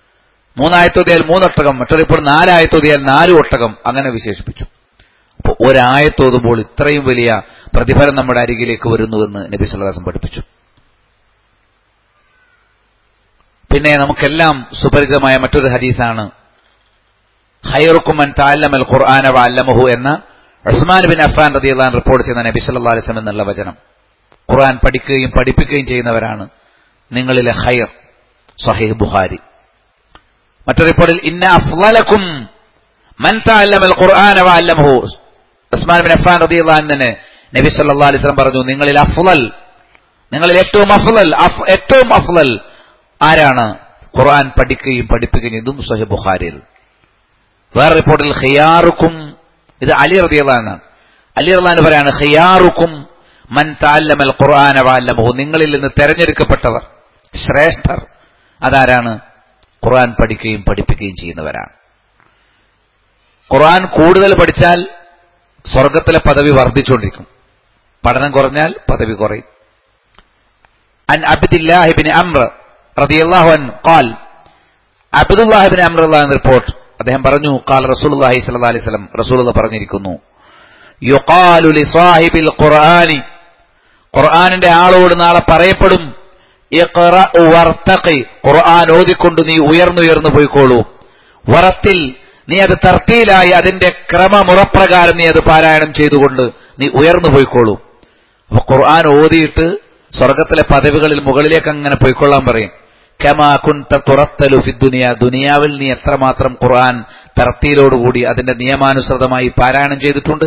മൂന്നായത്തോതിയാൽ മൂന്നൊട്ടകം മറ്റൊരു ഇപ്പോൾ നാലായത്തോതിയാൽ നാല് ഒട്ടകം അങ്ങനെ വിശേഷിപ്പിച്ചു അപ്പോൾ ഒരായത്തോതുമ്പോൾ ഇത്രയും വലിയ പ്രതിഫലം നമ്മുടെ അരികിലേക്ക് വരുന്നുവെന്ന് നബി സല്ലാസം പഠിപ്പിച്ചു പിന്നെ നമുക്കെല്ലാം സുപരിചിതമായ മറ്റൊരു ഹദീസാണ് ഹൈറുക്കുമൻ താല്ലമൽ ഖുർആന വല്ലമഹു എന്ന ഉസ്മാൻ ബിൻ അഫാൻ റദിയല്ലാൻ റിപ്പോർട്ട് ചെയ്യുന്ന നബി സല്ലാ അലിസ്ലം എന്നുള്ള വചനം ഖുർആൻ പഠിക്കുകയും പഠിപ്പിക്കുകയും ചെയ്യുന്നവരാണ് നിങ്ങളിലെ ഹൈർ സഹീഹ് ബുഹാരി മറ്റൊരു റിപ്പോർട്ടിൽ ഇന്ന അഫ്ലലക്കും മൻ തഅല്ലമൽ ഖുർആന വഅല്ലമഹു ഉസ്മാൻ ബിൻ അഫ്ഫാൻ റളിയല്ലാഹു അൻഹു നബി സല്ലല്ലാഹു അലൈഹി വസല്ലം പറഞ്ഞു നിങ്ങളിൽ അഫ്ളൽ നിങ്ങളിൽ ഏറ്റവും അഫ്ളൽ ഏറ്റവും അഫ്ളൽ ആരാണ് ഖുർആൻ പഠിക്കുകയും പഠിപ്പിക്കുകയും ഇതും സഹീഹ് ബുഖാരിയിൽ വേറെ റിപ്പോർട്ടിൽ ഖിയാറുക്കും ഇത് അലി റളിയല്ലാഹു അൻഹു അലി റളിയല്ലാഹു പറയാണ് ഖിയാറുക്കും മൻ തഅല്ലമൽ ഖുർആന വഅല്ലമഹു നിങ്ങളിൽ നിന്ന് തെരഞ്ഞെടുക്കപ്പെട്ടവർ ശ്രേഷ്ഠർ അതാരാണ് ഖുർആൻ പഠിക്കുകയും പഠിപ്പിക്കുകയും ചെയ്യുന്നവരാണ് ഖുർആൻ കൂടുതൽ പഠിച്ചാൽ സ്വർഗത്തിലെ പദവി വർദ്ധിച്ചുകൊണ്ടിരിക്കും പഠനം കുറഞ്ഞാൽ പദവി കുറയും അൻ അബ്ദില്ലാഹിബിൻ അമ്ര റളിയല്ലാഹു അൻ ഖാൽ അബ്ദുല്ലാഹിബിൻ അമ്ര എന്ന റിപ്പോർട്ട് അദ്ദേഹം പറഞ്ഞു ഖാൽ റസൂലുള്ളാഹി സ്വല്ലല്ലാഹി അലൈഹി വസല്ലം റസൂലുള്ള പറഞ്ഞിരിക്കുന്നു യുഖാലു ലിസാഹിബിൽ ഖുർആനി ഖുർആനിന്റെ ആളോട് നാളെ പറയപ്പെടും വർത്തഖി ഖുർആൻ ഓതിക്കൊണ്ട് നീ ഉയർന്നുയർന്നു പോയിക്കോളൂ വറത്തിൽ നീ അത് തർത്തിയിലായി അതിന്റെ ക്രമമുറപ്രകാരം നീ അത് പാരായണം ചെയ്തുകൊണ്ട് നീ ഉയർന്നു പോയിക്കോളൂ അപ്പൊ ഖുർആൻ ഓതിയിട്ട് സ്വർഗത്തിലെ പദവികളിൽ മുകളിലേക്ക് അങ്ങനെ പോയിക്കൊള്ളാൻ പറയും കമാ കുൻത തുറത്തലു ഫിദ്ദുനിയ ദുനിയാവിൽ നീ എത്രമാത്രം ഖുർആൻ തർത്തിയിലോടുകൂടി അതിന്റെ നിയമാനുസൃതമായി പാരായണം ചെയ്തിട്ടുണ്ട്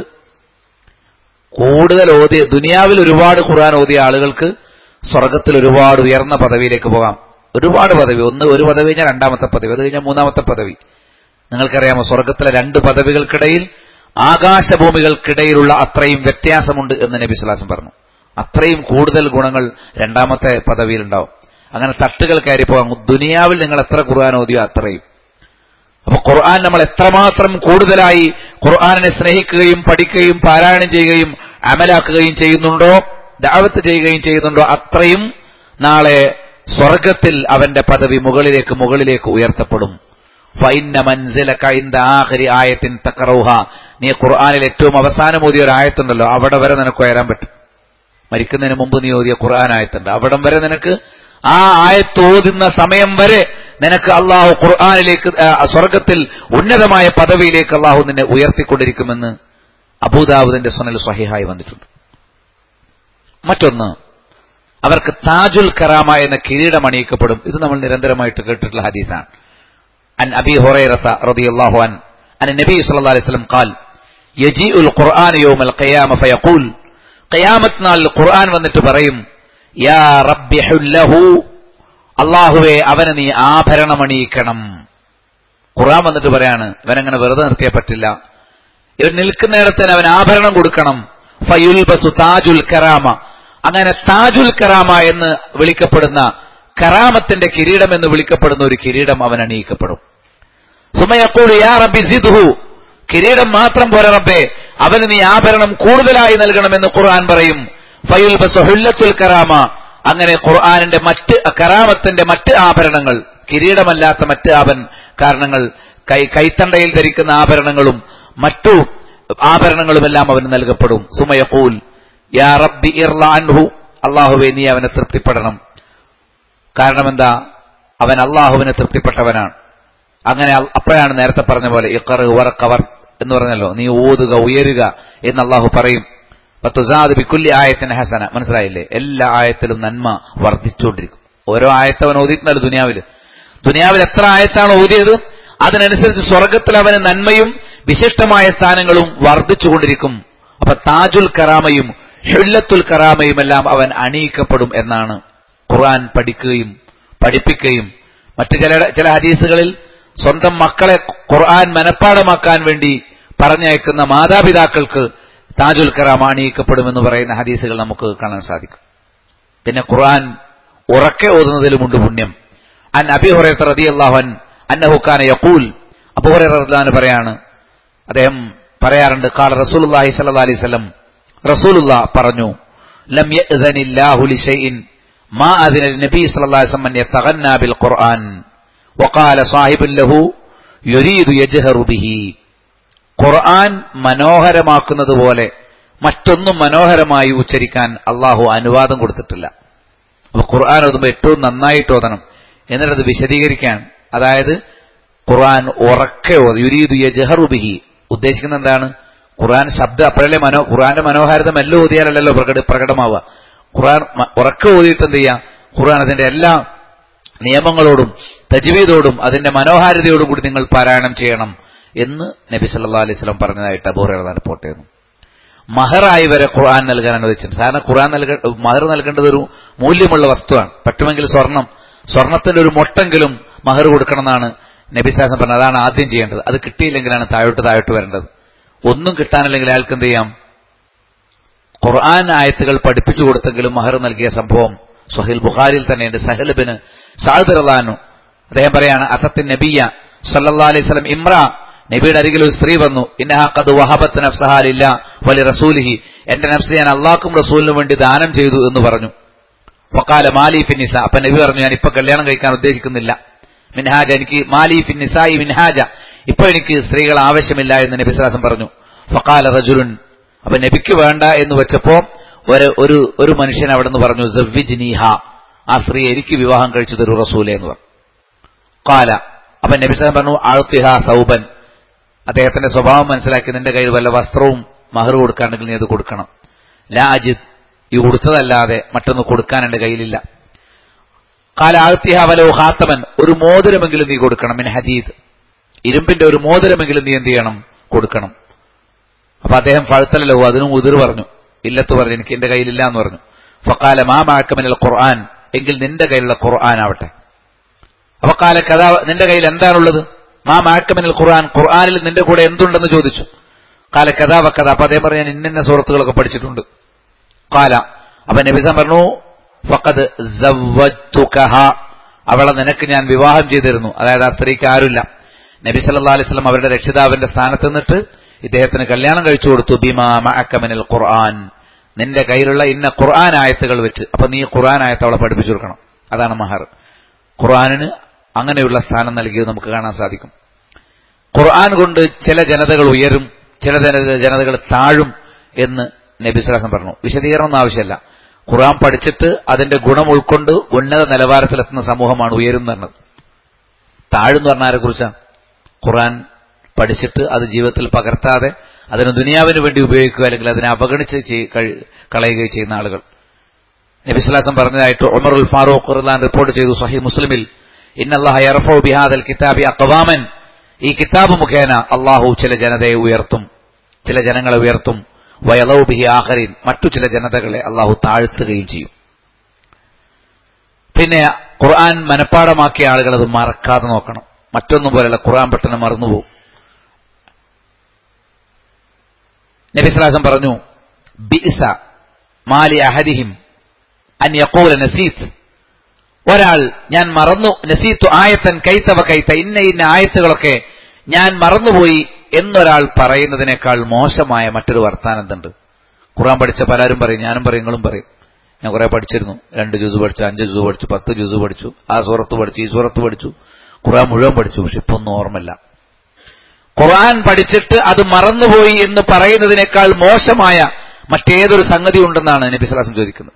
കൂടുതൽ ഓതിയ ദുനിയാവിൽ ഒരുപാട് ഖുർആൻ ഓതിയ ആളുകൾക്ക് സ്വർഗത്തിൽ ഒരുപാട് ഉയർന്ന പദവിയിലേക്ക് പോകാം ഒരുപാട് പദവി ഒന്ന് ഒരു പദവി കഴിഞ്ഞാൽ രണ്ടാമത്തെ പദവി അത് കഴിഞ്ഞാൽ മൂന്നാമത്തെ പദവി നിങ്ങൾക്കറിയാമോ സ്വർഗത്തിലെ രണ്ട് പദവികൾക്കിടയിൽ ആകാശഭൂമികൾക്കിടയിലുള്ള അത്രയും വ്യത്യാസമുണ്ട് എന്ന് നബി സുലാസം പറഞ്ഞു അത്രയും കൂടുതൽ ഗുണങ്ങൾ രണ്ടാമത്തെ പദവിയിലുണ്ടാവും അങ്ങനെ തട്ടുകൾ കയറി പോകാം ദുനിയാവിൽ നിങ്ങൾ എത്ര ഖുർആൻ ഓതിയോ അത്രയും അപ്പൊ ഖുർആൻ നമ്മൾ എത്രമാത്രം കൂടുതലായി ഖുർആാനിനെ സ്നേഹിക്കുകയും പഠിക്കുകയും പാരായണം ചെയ്യുകയും അമലാക്കുകയും ചെയ്യുന്നുണ്ടോ ദാവത്ത് ചെയ്യുകയും ചെയ്യുന്നുണ്ടോ അത്രയും നാളെ സ്വർഗത്തിൽ അവന്റെ പദവി മുകളിലേക്ക് മുകളിലേക്ക് ഉയർത്തപ്പെടും ഫൈന്ന മൻസിലക ഇന്ദ ആഖിരി ആയത്തിൻ തഖറൗഹ നീ ഖുർആനിൽ ഏറ്റവും അവസാനം ഓതിയ ഒരു ആയത്തുണ്ടല്ലോ അവിടെ വരെ നിനക്ക് ഉയരാൻ പറ്റും മരിക്കുന്നതിന് മുമ്പ് നീ ഓതിയ ഖുർആൻ ആയത്തുണ്ട് അവിടം വരെ നിനക്ക് ആ ആയത്ത് ഓതുന്ന സമയം വരെ നിനക്ക് അള്ളാഹു ഖുർആാനിലേക്ക് സ്വർഗത്തിൽ ഉന്നതമായ പദവിയിലേക്ക് അള്ളാഹു നിന്നെ ഉയർത്തിക്കൊണ്ടിരിക്കുമെന്ന് അബൂദാബുദിന്റെ സ്വനൽ സ്വഹിഹായി വന്നിട്ടുണ്ട് മറ്റൊന്ന് അവർക്ക് താജുൽ കറാമ എന്ന കിരീടം അണിയിക്കപ്പെടും ഇത് നമ്മൾ നിരന്തരമായിട്ട് കേട്ടിട്ടുള്ള ഹദീസാണ് അൻ അബി ഹുറൈറത്ത റളിയല്ലാഹു അൻ അൻ നബി സല്ലല്ലാഹു അലൈഹി വസല്ലം ഖാൽ യജീഉൽ ഖുർആൻ യൗമൽ ഖിയാമ ഫയഖൂൽ ഖിയാമത്ത് നാളിൽ ഖുർആൻ വന്നിട്ട് പറയും യാ റബ്ബി ഹുല്ലഹു അള്ളാഹുവെ അവന് നീ ആഭരണം അണിയിക്കണം ഖുർആൻ വന്നിട്ട് പറയാണ് ഇവനങ്ങനെ വെറുതെ നിർത്തിയാൽ പറ്റില്ല ഇവൻ നിൽക്കുന്നിടത്തിന് അവൻ ആഭരണം കൊടുക്കണം ഫയുൽബസു താജുൽ കറാമ അങ്ങനെ താജുൽ കറാമ എന്ന് വിളിക്കപ്പെടുന്ന കറാമത്തിന്റെ കിരീടം എന്ന് വിളിക്കപ്പെടുന്ന ഒരു കിരീടം അവൻ അണിയിക്കപ്പെടും സുമയക്കൂട് യാ റബ്ബി സിദ്ഹു കിരീടം മാത്രം പോര റബ്ബേ അവന് നീ ആഭരണം കൂടുതലായി നൽകണമെന്ന് ഖുർആൻ പറയും ഫയുൽ ബസുൽ കറാമ അങ്ങനെ ഖുർആാനിന്റെ മറ്റ് കറാമത്തിന്റെ മറ്റ് ആഭരണങ്ങൾ കിരീടമല്ലാത്ത മറ്റ് ആഭൻ കാരണങ്ങൾ കൈ കൈത്തണ്ടയിൽ ധരിക്കുന്ന ആഭരണങ്ങളും മറ്റു ആഭരണങ്ങളുമെല്ലാം അവന് നൽകപ്പെടും സുമയഖൂൽ യാ റബ്ബി ഇർലാൻഹു അള്ളാഹുവെ നീ അവനെ തൃപ്തിപ്പെടണം കാരണം എന്താ അവൻ അള്ളാഹുവിനെ തൃപ്തിപ്പെട്ടവനാണ് അങ്ങനെ അപ്പോഴാണ് നേരത്തെ പറഞ്ഞ പോലെ ഇക്കർ വറക്കവർ എന്ന് പറഞ്ഞല്ലോ നീ ഓതുക ഉയരുക എന്ന് അള്ളാഹു പറയും പത്തുസാദ് ബിക്കുല്ലി ആയത്തിന് ഹസന മനസ്സിലായില്ലേ എല്ലാ ആയത്തിലും നന്മ വർദ്ധിച്ചുകൊണ്ടിരിക്കും ഓരോ ആയത്തവൻ ഓതിയിട്ടുണ്ടല്ലോ ദുനിയാവിൽ ദുനിയാവിൽ എത്ര ആയത്താണ് ഓതിയത് അതിനനുസരിച്ച് സ്വർഗത്തിൽ അവന് നന്മയും വിശിഷ്ടമായ സ്ഥാനങ്ങളും വർദ്ധിച്ചുകൊണ്ടിരിക്കും അപ്പൊ താജുൽ കറാമയും ഹുല്ലത്തുൽ കറാമയും എല്ലാം അവൻ അണിയിക്കപ്പെടും എന്നാണ് ഖുർആൻ പഠിക്കുകയും പഠിപ്പിക്കുകയും മറ്റു ചില ചില ഹദീസുകളിൽ സ്വന്തം മക്കളെ ഖുർആൻ മനഃപ്പാടമാക്കാൻ വേണ്ടി പറഞ്ഞയക്കുന്ന മാതാപിതാക്കൾക്ക് താജുൽ കറാം അണിയിക്കപ്പെടുമെന്ന് പറയുന്ന ഹദീസുകൾ നമുക്ക് കാണാൻ സാധിക്കും പിന്നെ ഖുർആൻ ഉറക്കെ ഓതുന്നതിലുമുണ്ട് പുണ്യം അൻ അബി ഹുറൈറ റളിയല്ലാഹു അന്നഹു കാന യഖൂൽ അബൂ ഹുറൈറ റളിയല്ലാഹു പറയാണ് അദ്ദേഹം പറയാറുണ്ട് ഖാല റസൂലുള്ളാഹി സ്വല്ലല്ലാഹി അലൈഹി വസല്ലം റസൂലുള്ള പറഞ്ഞു ലം യഅ്ദനില്ലാഹു ലിശൈഇൻ മാ അദിന നബി സല്ലല്ലാഹു അലൈഹി വസല്ലം യതഗന്ന ബിൽ ഖുർആൻ വക്കാല സാഹിബുല്ലഹു യുരീദു യജ്ഹറു ബിഹി ഖുർആൻ മനോഹരമാക്കുന്നത് പോലെ മറ്റൊന്നും മനോഹരമായി ഉച്ചരിക്കാൻ അള്ളാഹു അനുവാദം കൊടുത്തിട്ടില്ല അപ്പൊ ഖുർആൻ ഓതുമ്പോൾ ഏറ്റവും നന്നായിട്ട് ഓതണം എന്നിട്ട് അത് വിശദീകരിക്കാൻ അതായത് ഖുർആൻ ഉറക്കെ ഓതി യുരീദു യജ്ഹറു ബിഹി ഉദ്ദേശിക്കുന്നത് എന്താണ് ഖുർആൻ ശബ്ദം അപ്പോഴല്ലേ മനോ ഖുർആന്റെ മനോഹാരിത മെല്ലെ ഓതിയാലല്ലോ പ്രകട പ്രകടമാവുക ഖുർആൻ മ- ഉറക്കെ ഓതിയിട്ട് എന്ത് ചെയ്യാം ഖുർആൻ അതിന്റെ എല്ലാ നിയമങ്ങളോടും തജ്വീദോടും അതിന്റെ മനോഹാരിതയോടും കൂടി നിങ്ങൾ പാരായണം ചെയ്യണം എന്ന് നബി സല്ലാ അലൈഹി സ്വലം പറഞ്ഞതായിട്ട് അബൂഹറ റിപ്പോർട്ട് ചെയ്യുന്നു മഹറായി വരെ ഖുർആൻ നൽകാൻ അനുവദിച്ചിട്ടുണ്ട് സാധാരണ ഖുർആൻ നൽക മഹർ നൽകേണ്ടത് ഒരു മൂല്യമുള്ള വസ്തുവാണ് പറ്റുമെങ്കിൽ സ്വർണം സ്വർണത്തിന്റെ ഒരു മൊട്ടെങ്കിലും മഹർ കൊടുക്കണം എന്നാണ് നബി സാസം പറഞ്ഞത് അതാണ് ആദ്യം ചെയ്യേണ്ടത് അത് കിട്ടിയില്ലെങ്കിലാണ് താഴോട്ട് താഴോട്ട് വരേണ്ടത് ഒന്നും കിട്ടാനില്ലെങ്കിൽ അയാൾക്ക് എന്ത് ചെയ്യാം ഖുർആൻ ആയത്തുകൾ പഠിപ്പിച്ചു കൊടുത്തെങ്കിലും മഹർ നൽകിയ സംഭവം സുഹൈൽ ബുഖാരിൽ തന്നെയുണ്ട് സഹൽബിന് സാദ് റലാനു അദ്ദേഹം പറയാണ് അസത്തിൻ നബിയ സല്ലല്ലാഹു അലൈഹി വസല്ലം ഇമ്ര നബിയുടെ അരികിൽ ഒരു സ്ത്രീ വന്നു ഇന്നഹാ ഖദ് വഹബത്ത് നഫ്സഹാലില്ല വലി റസൂലിഹി എന്റെ നഫ്സ് ഞാൻ അള്ളാഹ്ക്കും റസൂലിനും വേണ്ടി ദാനം ചെയ്തു എന്ന് പറഞ്ഞു വക്കാല മാലി ഫിന്നിസ അപ്പൊ നബി പറഞ്ഞു ഞാൻ ഇപ്പൊ കല്യാണം കഴിക്കാൻ ഉദ്ദേശിക്കുന്നില്ല മിൻഹാജ എനിക്ക് മാലി ഫിന്നിസായി മിൻഹാജ ഇപ്പൊ എനിക്ക് സ്ത്രീകൾ ആവശ്യമില്ല എന്ന് നബി സ്ലാസം പറഞ്ഞു ഫക്കാല റജുലുൻ അപ്പൊ നബിക്ക് വേണ്ട എന്ന് വെച്ചപ്പോ ഒരു ഒരു ഒരു മനുഷ്യൻ അവിടെ നിന്ന് പറഞ്ഞു സവ്വിജ്നീഹ ആ സ്ത്രീ എനിക്ക് വിവാഹം കഴിച്ചു തരൂ റസൂലെ എന്ന് പറഞ്ഞു കാല അപ്പൊ നബി സാഹൻ പറഞ്ഞു ആഴ്ത്തിഹ സൗബൻ അദ്ദേഹത്തിന്റെ സ്വഭാവം മനസ്സിലാക്കി നിന്റെ കയ്യിൽ വല്ല വസ്ത്രവും മഹർ കൊടുക്കാണ്ടെങ്കിൽ നീ അത് കൊടുക്കണം ലാ അജിദ് ഈ കൊടുത്തതല്ലാതെ മറ്റൊന്ന് കൊടുക്കാൻ എന്റെ കയ്യിലില്ല കാല ആഴ്ത്തിഹ വലോ ഹാത്തമൻ ഒരു മോതിരമെങ്കിലും നീ കൊടുക്കണം മിൻ ഹദീദ് ഇരുമ്പിന്റെ ഒരു മോതിരമെങ്കിലും നീ എന്ത് ചെയ്യണം കൊടുക്കണം അപ്പൊ അദ്ദേഹം ഫഴുത്തലല്ലോ അതിനും ഉതിർ പറഞ്ഞു ഇല്ലത്ത് പറഞ്ഞു എനിക്ക് എന്റെ കയ്യിലില്ല എന്ന് പറഞ്ഞു ഫക്കാല മാ മാക്കമിനൽ ഖുർആൻ എങ്കിൽ നിന്റെ കയ്യിലുള്ള ഖുർആൻ ആവട്ടെ അപ്പൊ കാല കഥ നിന്റെ കയ്യിൽ എന്താണുള്ളത് മാ മാക്കമിനൽ ഖുർആൻ ഖുർആനിൽ നിന്റെ കൂടെ എന്തുണ്ടെന്ന് ചോദിച്ചു കാല കഥ വക്കഥ അപ്പൊ അദ്ദേഹം പറഞ്ഞു ഞാൻ ഇന്ന സുഹൃത്തുക്കളൊക്കെ പഠിച്ചിട്ടുണ്ട് കാല അപ്പൊ നബിസം പറഞ്ഞു ഫഖദ് സവ്വജ്തുകഹ അവളെ നിനക്ക് ഞാൻ വിവാഹം ചെയ്തിരുന്നു അതായത് ആ സ്ത്രീക്ക് ആരുമില്ല നബി സല്ലല്ലാഹു അലൈഹി വസല്ലം അവരുടെ രക്ഷിതാവിന്റെ സ്ഥാനത്ത് നിന്നിട്ട് ഇദ്ദേഹത്തിന് കല്യാണം കഴിച്ചു കൊടുത്തു ബിമാ മഅക്കമിനൽ ഖുർആൻ നിന്റെ കയ്യിലുള്ള ഇന്ന ഖുർആൻ ആയത്തുകൾ വെച്ച് അപ്പൊ നീ ഖുർആൻ ആയത്ത് അവളെ പഠിപ്പിച്ചു കൊടുക്കണം അതാണ് മഹർ ഖുർആനിന് അങ്ങനെയുള്ള സ്ഥാനം നൽകിയത് നമുക്ക് കാണാൻ സാധിക്കും ഖുർആൻ കൊണ്ട് ചില ജനതകൾ ഉയരും ചില ജന- ജനതകൾ താഴും എന്ന് നബി സ്വലാസം പറഞ്ഞു വിശദീകരണം ആവശ്യമല്ല ഖുർആൻ പഠിച്ചിട്ട് അതിന്റെ ഗുണം ഉൾക്കൊണ്ട് ഉന്നത നിലവാരത്തിലെത്തുന്ന സമൂഹമാണ് ഉയരും എന്ന് പറഞ്ഞത് താഴെന്ന് പറഞ്ഞ ആരെ കുറിച്ചാണ് ഖുർആൻ പഠിച്ചിട്ട് അത് ജീവിതത്തിൽ പകർത്താതെ അതിന് ദുനിയാവിന് വേണ്ടി ഉപയോഗിക്കുക അല്ലെങ്കിൽ അതിനെ അവഗണിച്ച് ചെയ്- കഴി- കളയുകയോ ചെയ്യുന്ന ആളുകൾ നബിസ്ലാസം പറഞ്ഞതായിട്ട് ഉമറുൽ ഫാറൂഖ് ഖുർആൻ റിപ്പോർട്ട് ചെയ്തു സഹി മുസ്ലിമിൽ ഇന്നല്ലാഹ യർഫു ബിഹാദൽ കിതാബി അഖവാമൻ ഈ കിതാബ് മുഖേന അള്ളാഹു ചില ജനതയെ ഉയർത്തും ചില ജനങ്ങളെ ഉയർത്തും വയലൗ ബിഹി ആഖരീൻ മറ്റു ചില ജനതകളെ അള്ളാഹു താഴ്ത്തുകയും ചെയ്യും പിന്നെ ഖുർആൻ മനഃപ്പാടമാക്കിയ ആളുകൾ അത് മറക്കാതെ നോക്കണം മറ്റൊന്നും പോലെയല്ല ഖുർആൻ പെട്ടെന്ന് മറന്നുപോകും നബിസ്ലാസം പറഞ്ഞു ബിഇസ മാലി അഹദിഹിം അൻ യഖൂല നസീത്ത് ഒരാൾ ഞാൻ മറന്നു നസീത്തു ആയത്തൻ കൈത്തവ കൈത്ത ഇന്ന ഇന്ന ആയത്തുകളൊക്കെ ഞാൻ മറന്നുപോയി എന്നൊരാൾ പറയുന്നതിനേക്കാൾ മോശമായ മറ്റൊരു വർത്താനം എന്തുണ്ട് ഖുറാൻ പഠിച്ച പലരും പറയും ഞാനും പറയും നിങ്ങളും പറയും ഞാൻ കുറെ പഠിച്ചിരുന്നു രണ്ട് ജ്യൂസ് പഠിച്ചു അഞ്ച് ജ്യൂസ് പഠിച്ചു പത്ത് ജ്യൂസ് പഠിച്ചു ആ സൂറത്ത് പഠിച്ചു ഈ സൂറത്ത് പഠിച്ചു ഖുറാൻ മുഴുവൻ പഠിച്ചു പക്ഷെ ഇപ്പൊ ഒന്നും ഓർമ്മയില്ല ഖുർആൻ പഠിച്ചിട്ട് അത് മറന്നുപോയി എന്ന് പറയുന്നതിനേക്കാൾ മോശമായ മറ്റേതൊരു സംഗതി ഉണ്ടെന്നാണ് നബി സ്വലാസം ചോദിക്കുന്നത്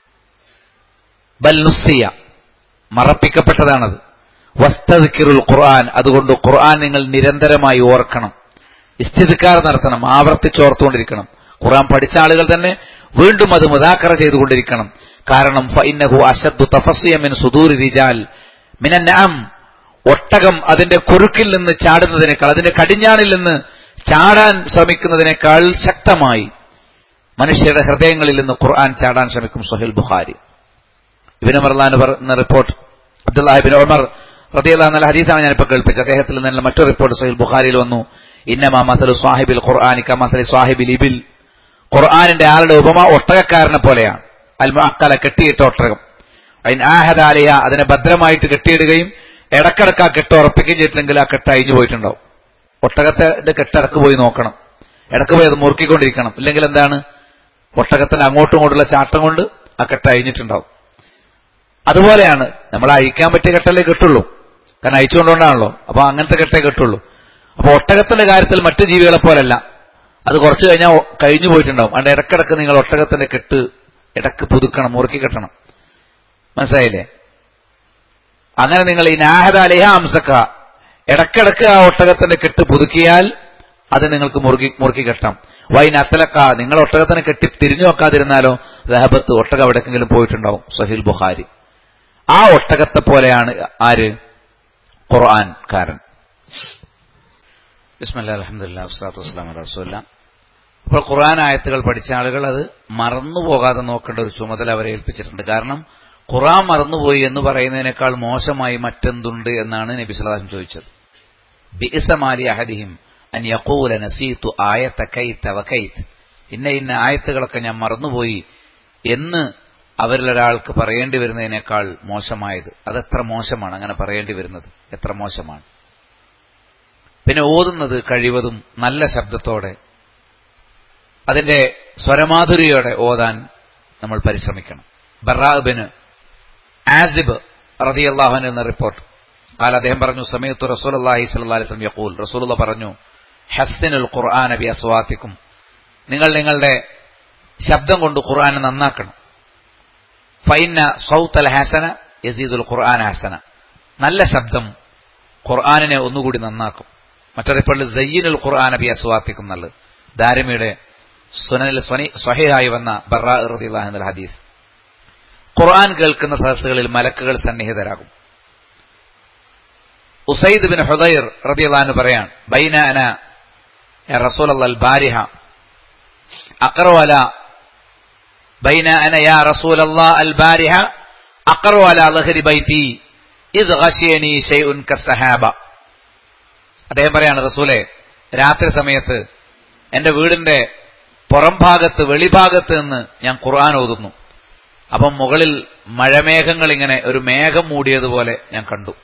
ബൽ നുസ്സിയ മറപ്പിക്കപ്പെട്ടതാണത് വസ്തദിക്കിറുൽ ഖുർആൻ അതുകൊണ്ട് ഖുർആൻ നിങ്ങൾ നിരന്തരമായി ഓർക്കണം ഇസ്തിദ്ക്കാർ നടത്തണം ആവർത്തിച്ചോർത്തുകൊണ്ടിരിക്കണം ഖുർആൻ പഠിച്ച ആളുകൾ തന്നെ വീണ്ടും അത് മുദാക്കറ ചെയ്തുകൊണ്ടിരിക്കണം കാരണം ഫഇന്നഹു അശദ്ദു തഫസ്സിയ മിൻ സുദൂരി റിജാൽ മിനൻ നഅം ഒട്ടകം അതിന്റെ കുറുക്കിൽ നിന്ന് ചാടുന്നതിനേക്കാൾ അതിന്റെ കടിഞ്ഞാണിൽ നിന്ന് ചാടാൻ ശ്രമിക്കുന്നതിനേക്കാൾ ശക്തമായി മനുഷ്യരുടെ ഹൃദയങ്ങളിൽ നിന്ന് ഖുർആൻ ചാടാൻ ശ്രമിക്കും സുഹൈൽ ബുഖാരി ഇബിന് മർലാൻ പറയുന്ന റിപ്പോർട്ട് അബ്ദുല്ലാഹിബിൻ ഉമർ റദിയുള്ള നല്ല ഹദീസാണ് ഞാനിപ്പോൾ കേൾപ്പിച്ചത് അദ്ദേഹത്തിൽ നിന്നുള്ള മറ്റൊരു റിപ്പോർട്ട് സഹീൽ ബുഖാരിയിൽ വന്നു ഇന്നമാ മസലു സ്വാഹിബിൽ ഖുർആാനിക്ക മസലി സ്വാഹിബിൽ ഇബിൽ ഖുർആാനിന്റെ ആളുടെ ഉപമ ഒട്ടകക്കാരനെ പോലെയാണ് അൽ അക്കല കെട്ടിയിട്ട ഒട്ടകം അതിന് ആഹദാലിയ അതിനെ ഭദ്രമായിട്ട് കെട്ടിയിടുകയും ഇടക്കിടക്ക് ആ കെട്ട് ഉറപ്പിക്കുകയും ചെയ്തിട്ടില്ലെങ്കിൽ ആ കെട്ട് അഴിഞ്ഞു പോയിട്ടുണ്ടാവും ഒട്ടകത്തിന്റെ കെട്ട് ഇടക്ക് പോയി നോക്കണം ഇടക്ക് പോയി അത് മുറുക്കിക്കൊണ്ടിരിക്കണം ഇല്ലെങ്കിൽ എന്താണ് ഒട്ടകത്തിന് അങ്ങോട്ടും ഇങ്ങോട്ടുള്ള ചാട്ടം കൊണ്ട് ആ കെട്ട് അഴിഞ്ഞിട്ടുണ്ടാവും അതുപോലെയാണ് നമ്മൾ അഴിക്കാൻ പറ്റിയ കെട്ടല്ലേ കിട്ടുള്ളൂ കാരണം അയച്ചുകൊണ്ടുകൊണ്ടാണല്ലോ അപ്പൊ അങ്ങനത്തെ കെട്ടേ കെട്ടുള്ളൂ അപ്പൊ ഒട്ടകത്തിന്റെ കാര്യത്തിൽ മറ്റു ജീവികളെ പോലല്ല അത് കുറച്ച് കഴിഞ്ഞാൽ ഒ- കഴിഞ്ഞു പോയിട്ടുണ്ടാവും അതുകൊണ്ട് ഇടക്കിടക്ക് നിങ്ങൾ ഒട്ടകത്തിന്റെ കെട്ട് ഇടക്ക് പുതുക്കണം മുറുക്കി കെട്ടണം മനസ്സിലായില്ലേ അങ്ങനെ നിങ്ങൾ ഈ നാഹദ അലിഹ അംസക്ക ഇടക്കിടക്ക് ആ ഒട്ടകത്തിന്റെ കെട്ട് പുതുക്കിയാൽ അത് നിങ്ങൾക്ക് മുറുക്കി മുറുക്കി കെട്ടാം വൈൻ അത്തലക്ക നിങ്ങൾ ഒട്ടകത്തിനെ കെട്ടി തിരിഞ്ഞു നോക്കാതിരുന്നാലോ റഹബത്ത് ഒട്ടകം എവിടേക്കെങ്കിലും പോയിട്ടുണ്ടാവും സഹീൽ ബുഖാരി ആ ഒട്ടകത്തെ പോലെയാണ് ആര് ഖുർആൻ കാരൻ ബിസ്മല്ലാ അലഹമുല്ലാ വസ്ലാത്തു വസ്സലാം അലാ റസൂലില്ലാ. അപ്പോൾ ഖുർആൻ ആയത്തുകൾ പഠിച്ച ആളുകൾ അത് മറന്നുപോകാതെ നോക്കേണ്ട ഒരു ചുമതല അവരെ ഏൽപ്പിച്ചിട്ടുണ്ട് കാരണം ഖുർആൻ മറന്നുപോയി എന്ന് പറയുന്നതിനേക്കാൾ മോശമായി മറ്റെന്തുണ്ട് എന്നാണ് നബി സല്ലാഹം ചോദിച്ചത് ബിഇസമാലി അഹദിഹിം അൻ യഖൂല നസീതു ആയത്ത കൈത വകൈത് ഇന്ന ഇന്ന ആയത്തുകളൊക്കെ ഞാൻ മറന്നുപോയി എന്ന് അവരിൽ ഒരാൾക്ക് പറയേണ്ടി വരുന്നതിനേക്കാൾ മോശമായത് അതെത്ര മോശമാണ് അങ്ങനെ പറയേണ്ടി വരുന്നത് എത്ര മോശമാണ് പിന്നെ ഓതുന്നത് കഴിവതും നല്ല ശബ്ദത്തോടെ അതിന്റെ സ്വരമാധുരിയോടെ ഓതാൻ നമ്മൾ പരിശ്രമിക്കണം ബറാബിന് ആസിബ് റതിയല്ലാഹുൻ എന്ന റിപ്പോർട്ട് കാല അദ്ദേഹം പറഞ്ഞു സമയത്ത് റസൂൽ അള്ളാഹി സ്വലം യഖൂൽ റസൂലുള്ള പറഞ്ഞു ഹസ്തിനുൽ ഖുർആൻ ബി അസ്വാത്തിക്കും നിങ്ങൾ നിങ്ങളുടെ ശബ്ദം കൊണ്ട് ഖുർആൻ നന്നാക്കണം ഫൈന സൗത്തൽ ഹസന യസീദുൽ ഖുർആൻ ഹസന നല്ല ശബ്ദം ഖുർആാനിനെ ഒന്നുകൂടി നന്നാക്കും മറ്റൊരിപ്പോൾ സയ്യിനുൽ ഖുർആൻ ബി അസ്വാത്തിക്കും എന്നുള്ളത് ദാരിമിയുടെ സുനനിൽ സ്വഹിഹായി വന്ന ബറാ റളിയല്ലാഹു അൻഹു ഹദീസ് ഖുർആൻ കേൾക്കുന്ന സദസ്സുകളിൽ മലക്കുകൾ സന്നിഹിതരാകും ഉസൈദ് ബിൻ ഹുദൈർ റളിയല്ലാഹു പറയാൻ ബൈന അന യാ റസൂലല്ലാഹ് ബാരിഹ അഖറു അല ബൈന അന യാ റസൂലല്ലാഹ് അൽ ബാരിഹ അഖറു അല ലഹരി ബൈതി ഇദ് ഗശിയനി ഷൈഉൻ കസ്സഹാബ അദ്ദേഹം പറയാണ് റസൂലെ രാത്രി സമയത്ത് എന്റെ വീടിന്റെ പുറം ഭാഗത്ത് വെളിഭാഗത്ത് നിന്ന് ഞാൻ ഖുർആൻ ഓതുന്നു അപ്പം മുകളിൽ മഴമേഘങ്ങൾ ഇങ്ങനെ ഒരു മേഘം മൂടിയതുപോലെ ഞാൻ കണ്ടു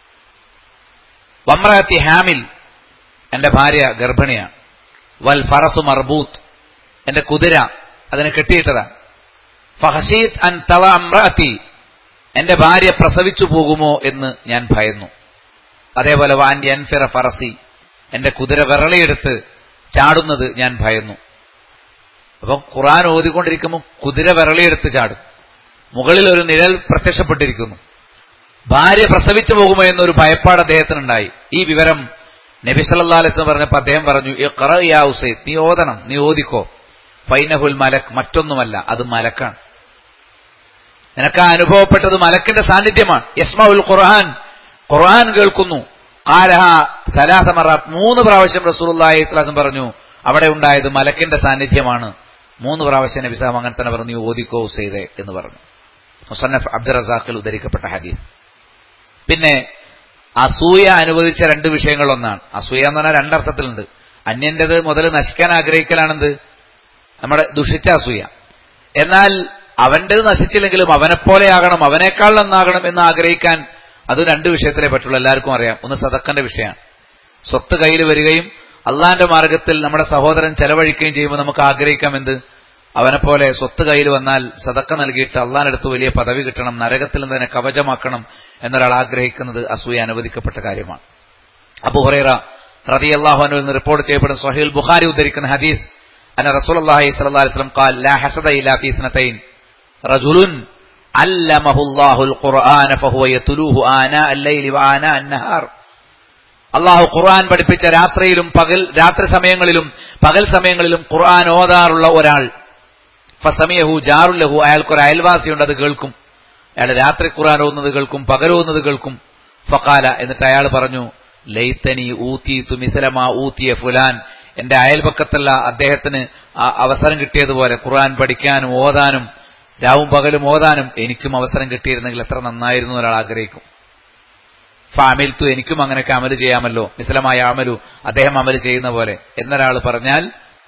വമ്രഹത്തി ഹാമിൽ എന്റെ ഭാര്യ ഗർഭിണിയാണ് വൽ ഫറസു മർബൂത്ത് എന്റെ കുതിര അതിനെ കെട്ടിയിട്ടതാ ഫഹസീത് അൻ തവ അമ്രഅത്തി എന്റെ ഭാര്യ പ്രസവിച്ചു പോകുമോ എന്ന് ഞാൻ ഭയന്നു അതേപോലെ വാൻ എൻഫിറ ഫറസി എന്റെ കുതിര വിരളിയെടുത്ത് ചാടുന്നത് ഞാൻ ഭയന്നു അപ്പം ഖുറാൻ ഓതിക്കൊണ്ടിരിക്കുമ്പോൾ കുതിര വിരളിയെടുത്ത് ചാടും മുകളിൽ ഒരു നിഴൽ പ്രത്യക്ഷപ്പെട്ടിരിക്കുന്നു ഭാര്യ പ്രസവിച്ചു പോകുമോ എന്നൊരു ഭയപ്പാട് അദ്ദേഹത്തിനുണ്ടായി ഈ വിവരം നബി സല്ലാ അലൈസ് പറഞ്ഞപ്പോൾ അദ്ദേഹം പറഞ്ഞു "ഇഖ്റ യാ ഉസൈദ് നീ ഓതണം നീ ഓതിക്കോ ഫൈനഹുൽ മലക് മറ്റൊന്നുമല്ല അത് മലക്കാണ് നിനക്ക് ആ അനുഭവപ്പെട്ടത് മലക്കിന്റെ സാന്നിധ്യമാണ് യസ്മഉൽ ഖുർആൻ ഖുർആൻ കേൾക്കുന്നു ആലഹ സലാസമറാത്ത് മൂന്ന് പ്രാവശ്യം റസൂലുള്ളാഹി സ്വലാസം പറഞ്ഞു അവിടെ ഉണ്ടായത് മലക്കിന്റെ സാന്നിധ്യമാണ് മൂന്ന് പ്രാവശ്യം നബി സാഹം അങ്ങനെ തന്നെ പറഞ്ഞു ഓദിക്കോ ഉസൈദെ എന്ന് പറഞ്ഞു മുസന്നഫ് അബ്ദുൽ റസാഖിൽ ഉദ്ധരിക്കപ്പെട്ട ഹദീസ് പിന്നെ അസൂയ അനുവദിച്ച രണ്ട് വിഷയങ്ങളൊന്നാണ് അസൂയ എന്ന് പറഞ്ഞാൽ രണ്ടർത്ഥത്തിലുണ്ട് അന്യന്റേത് മുതൽ നശിക്കാൻ ആഗ്രഹിക്കലാണെന്ത് നമ്മുടെ ദുഷിച്ച അസൂയ എന്നാൽ അവന്റേത് നശിച്ചില്ലെങ്കിലും അവനെപ്പോലെയാകണം അവനേക്കാൾ നന്നാകണം എന്ന് ആഗ്രഹിക്കാൻ അത് രണ്ട് വിഷയത്തിലേ പറ്റുള്ളൂ എല്ലാവർക്കും അറിയാം ഒന്ന് സദക്കന്റെ വിഷയമാണ് സ്വത്ത് കയ്യിൽ വരികയും അള്ളാന്റെ മാർഗത്തിൽ നമ്മുടെ സഹോദരൻ ചെലവഴിക്കുകയും ചെയ്യുമ്പോൾ നമുക്ക് ആഗ്രഹിക്കാം എന്ത് അവനെപ്പോലെ സ്വത്ത് കയ്യിൽ വന്നാൽ സതക്ക നൽകിയിട്ട് അള്ളാനടുത്ത് വലിയ പദവി കിട്ടണം നരകത്തിൽ നിന്ന് തന്നെ കവചമാക്കണം എന്നൊരാൾ ആഗ്രഹിക്കുന്നത് അസൂയ അനുവദിക്കപ്പെട്ട കാര്യമാണ് അബു ഹുറൈറ റതി അള്ളാഹുനു എന്ന് റിപ്പോർട്ട് ചെയ്യപ്പെടുന്ന സഹീൽ ബുഖാരി ഉദ്ധരിക്കുന്ന ഹദീസ് അന റസൂൽ അള്ളാഹി സ്വല്ലല്ലാഹി അലൈഹി വസല്ലം ഖാൽ ലാ ഹസദ ഇലാ ഫീ സനതൈൻ റജുലുൻ അല്ലമഹു അല്ലാഹുൽ ഖുർആന ഫഹുവ യത്ലൂഹു ആനാ അൽ-ലൈലി വആനാ അൻ-നഹാർ അള്ളാഹു ഖുർആൻ പഠിപ്പിച്ച രാത്രിയിലും പകൽ രാത്രി സമയങ്ങളിലും പകൽ സമയങ്ങളിലും ഖുർആൻ ഓതാറുള്ള ഒരാൾ ഫസമിയഹു ജാറുല്ലഹു അയാൾക്കൊരു അയൽവാസിയുണ്ട് അത് കേൾക്കും അയാൾ രാത്രി ഖുർആൻ ഓതുന്നത് കേൾക്കും പകൽ ഓതുന്നത് കേൾക്കും ഫക്കാല എന്നിട്ട് അയാൾ പറഞ്ഞു ലൈത്തനി ഊത്തി തുമിസലമാ ഊത്തിയ ഫുലാൻ എന്റെ അയൽപക്കത്തുള്ള അദ്ദേഹത്തിന് ആ- അവസരം കിട്ടിയതുപോലെ ഖുർആൻ പഠിക്കാനും ഓതാനും രാവും പകലും ഓതാനും എനിക്കും അവസരം കിട്ടിയിരുന്നെങ്കിൽ എത്ര നന്നായിരുന്നു ഒരാൾ ആഗ്രഹിക്കും ഫാമിൽത്തു എനിക്കും അങ്ങനെയൊക്കെ അമല് ചെയ്യാമല്ലോ മിസലമായ അമലു അദ്ദേഹം അമല് ചെയ്യുന്ന പോലെ എന്നൊരാൾ പറഞ്ഞാൽ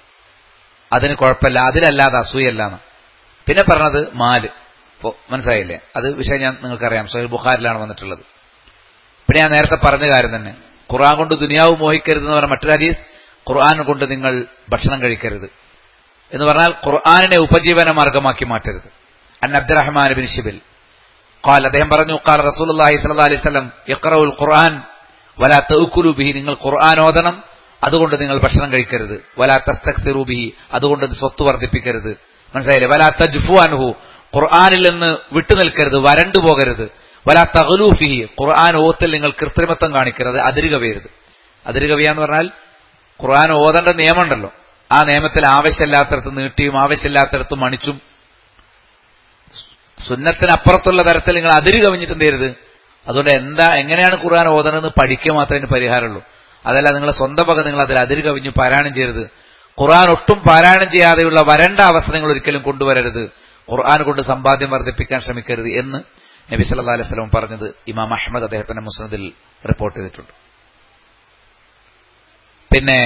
അതിന് കുഴപ്പമില്ല അതിലല്ലാതെ അസൂയല്ലാന്ന് പിന്നെ പറഞ്ഞത് മാല് ഇപ്പോ മനസ്സിലായില്ലേ അത് വിഷയം ഞാൻ നിങ്ങൾക്കറിയാം സൊഹൈൽ ബുഖാരിലാണ് വന്നിട്ടുള്ളത് പിന്നെ ഞാൻ നേരത്തെ പറഞ്ഞ കാര്യം തന്നെ ഖുർആൻ കൊണ്ട് ദുനിയാവ് മോഹിക്കരുത് എന്ന് പറഞ്ഞ മറ്റൊരു ഹദീസ് ഖുർആൻ കൊണ്ട് നിങ്ങൾ ഭക്ഷണം കഴിക്കരുത് എന്ന് പറഞ്ഞാൽ ഖുർആാനിനെ ഉപജീവന മാർഗമാക്കി മാറ്റരുത് അൻ അബ്ദുറഹ്മാൻ ബിൻ ഷിബിൽ ഖാൽ അദ്ദേഹം പറഞ്ഞു ഖാൽ റസൂലുള്ളാഹി സ്വല്ലല്ലാഹി അലൈഹി വസല്ലം ഇഖ്റഉൽ ഖുർആൻ വലാ തഅക്കുലു ബിഹി നിങ്ങൾ ഖുർആൻ ഓതണം അതുകൊണ്ട് നിങ്ങൾ ഭക്ഷണം കഴിക്കരുത് വലാ തസ്തക്സിറു ബിഹി അതുകൊണ്ട് സ്വത്ത് വർദ്ധിപ്പിക്കരുത് മനസ്സിലായില്ലേ വലാ തജ്ഫു അൻഹു ഖുർആനിൽ നിന്ന് വിട്ടുനിൽക്കരുത് വരണ്ടു പോകരുത് വലാ തഗ്ലൂ ഫിഹി ഖുർആൻ ഓത്തിൽ നിങ്ങൾ കൃത്രിമത്വം കാണിക്കരുത് അതിരുകവയരുത് അതിരുകവിയാന്ന് പറഞ്ഞാൽ ഖുർആൻ ഓതേണ്ട നിയമമുണ്ടല്ലോ ആ നിയമത്തിൽ ആവശ്യമില്ലാത്തടത്ത് നീട്ടിയും ആവശ്യമില്ലാത്തടത്ത് മണിച്ചും സുന്നത്തിനപ്പുറത്തുള്ള തരത്തിൽ നിങ്ങൾ അതിര് കവിഞ്ഞിട്ട് എന്ത് ചെയ്യരുത് അതുകൊണ്ട് എന്താ എങ്ങനെയാണ് ഖുർആൻ ഓതണമെന്ന് പഠിക്കുക മാത്രമേ അതിന് പരിഹാരമുള്ളൂ അതല്ല നിങ്ങൾ സ്വന്തം വക നിങ്ങൾ അതിൽ അതിര് കവിഞ്ഞ് പാരായണം ചെയ്യരുത് ഖുർആൻ ഒട്ടും പാരായണം ചെയ്യാതെയുള്ള വരണ്ട അവസ്ഥ നിങ്ങൾ ഒരിക്കലും കൊണ്ടുവരരുത് ഖുർആൻ കൊണ്ട് സമ്പാദ്യം വർദ്ധിപ്പിക്കാൻ ശ്രമിക്കരുത് എന്ന് നബി സല്ലാ അലൈഹി സ്വലം പറഞ്ഞത് ഇമാം അഹമ്മദ് അദ്ദേഹത്തിന്റെ മുസ്ലിദിൽ റിപ്പോർട്ട് ചെയ്തിട്ടുണ്ട് പിന്നെ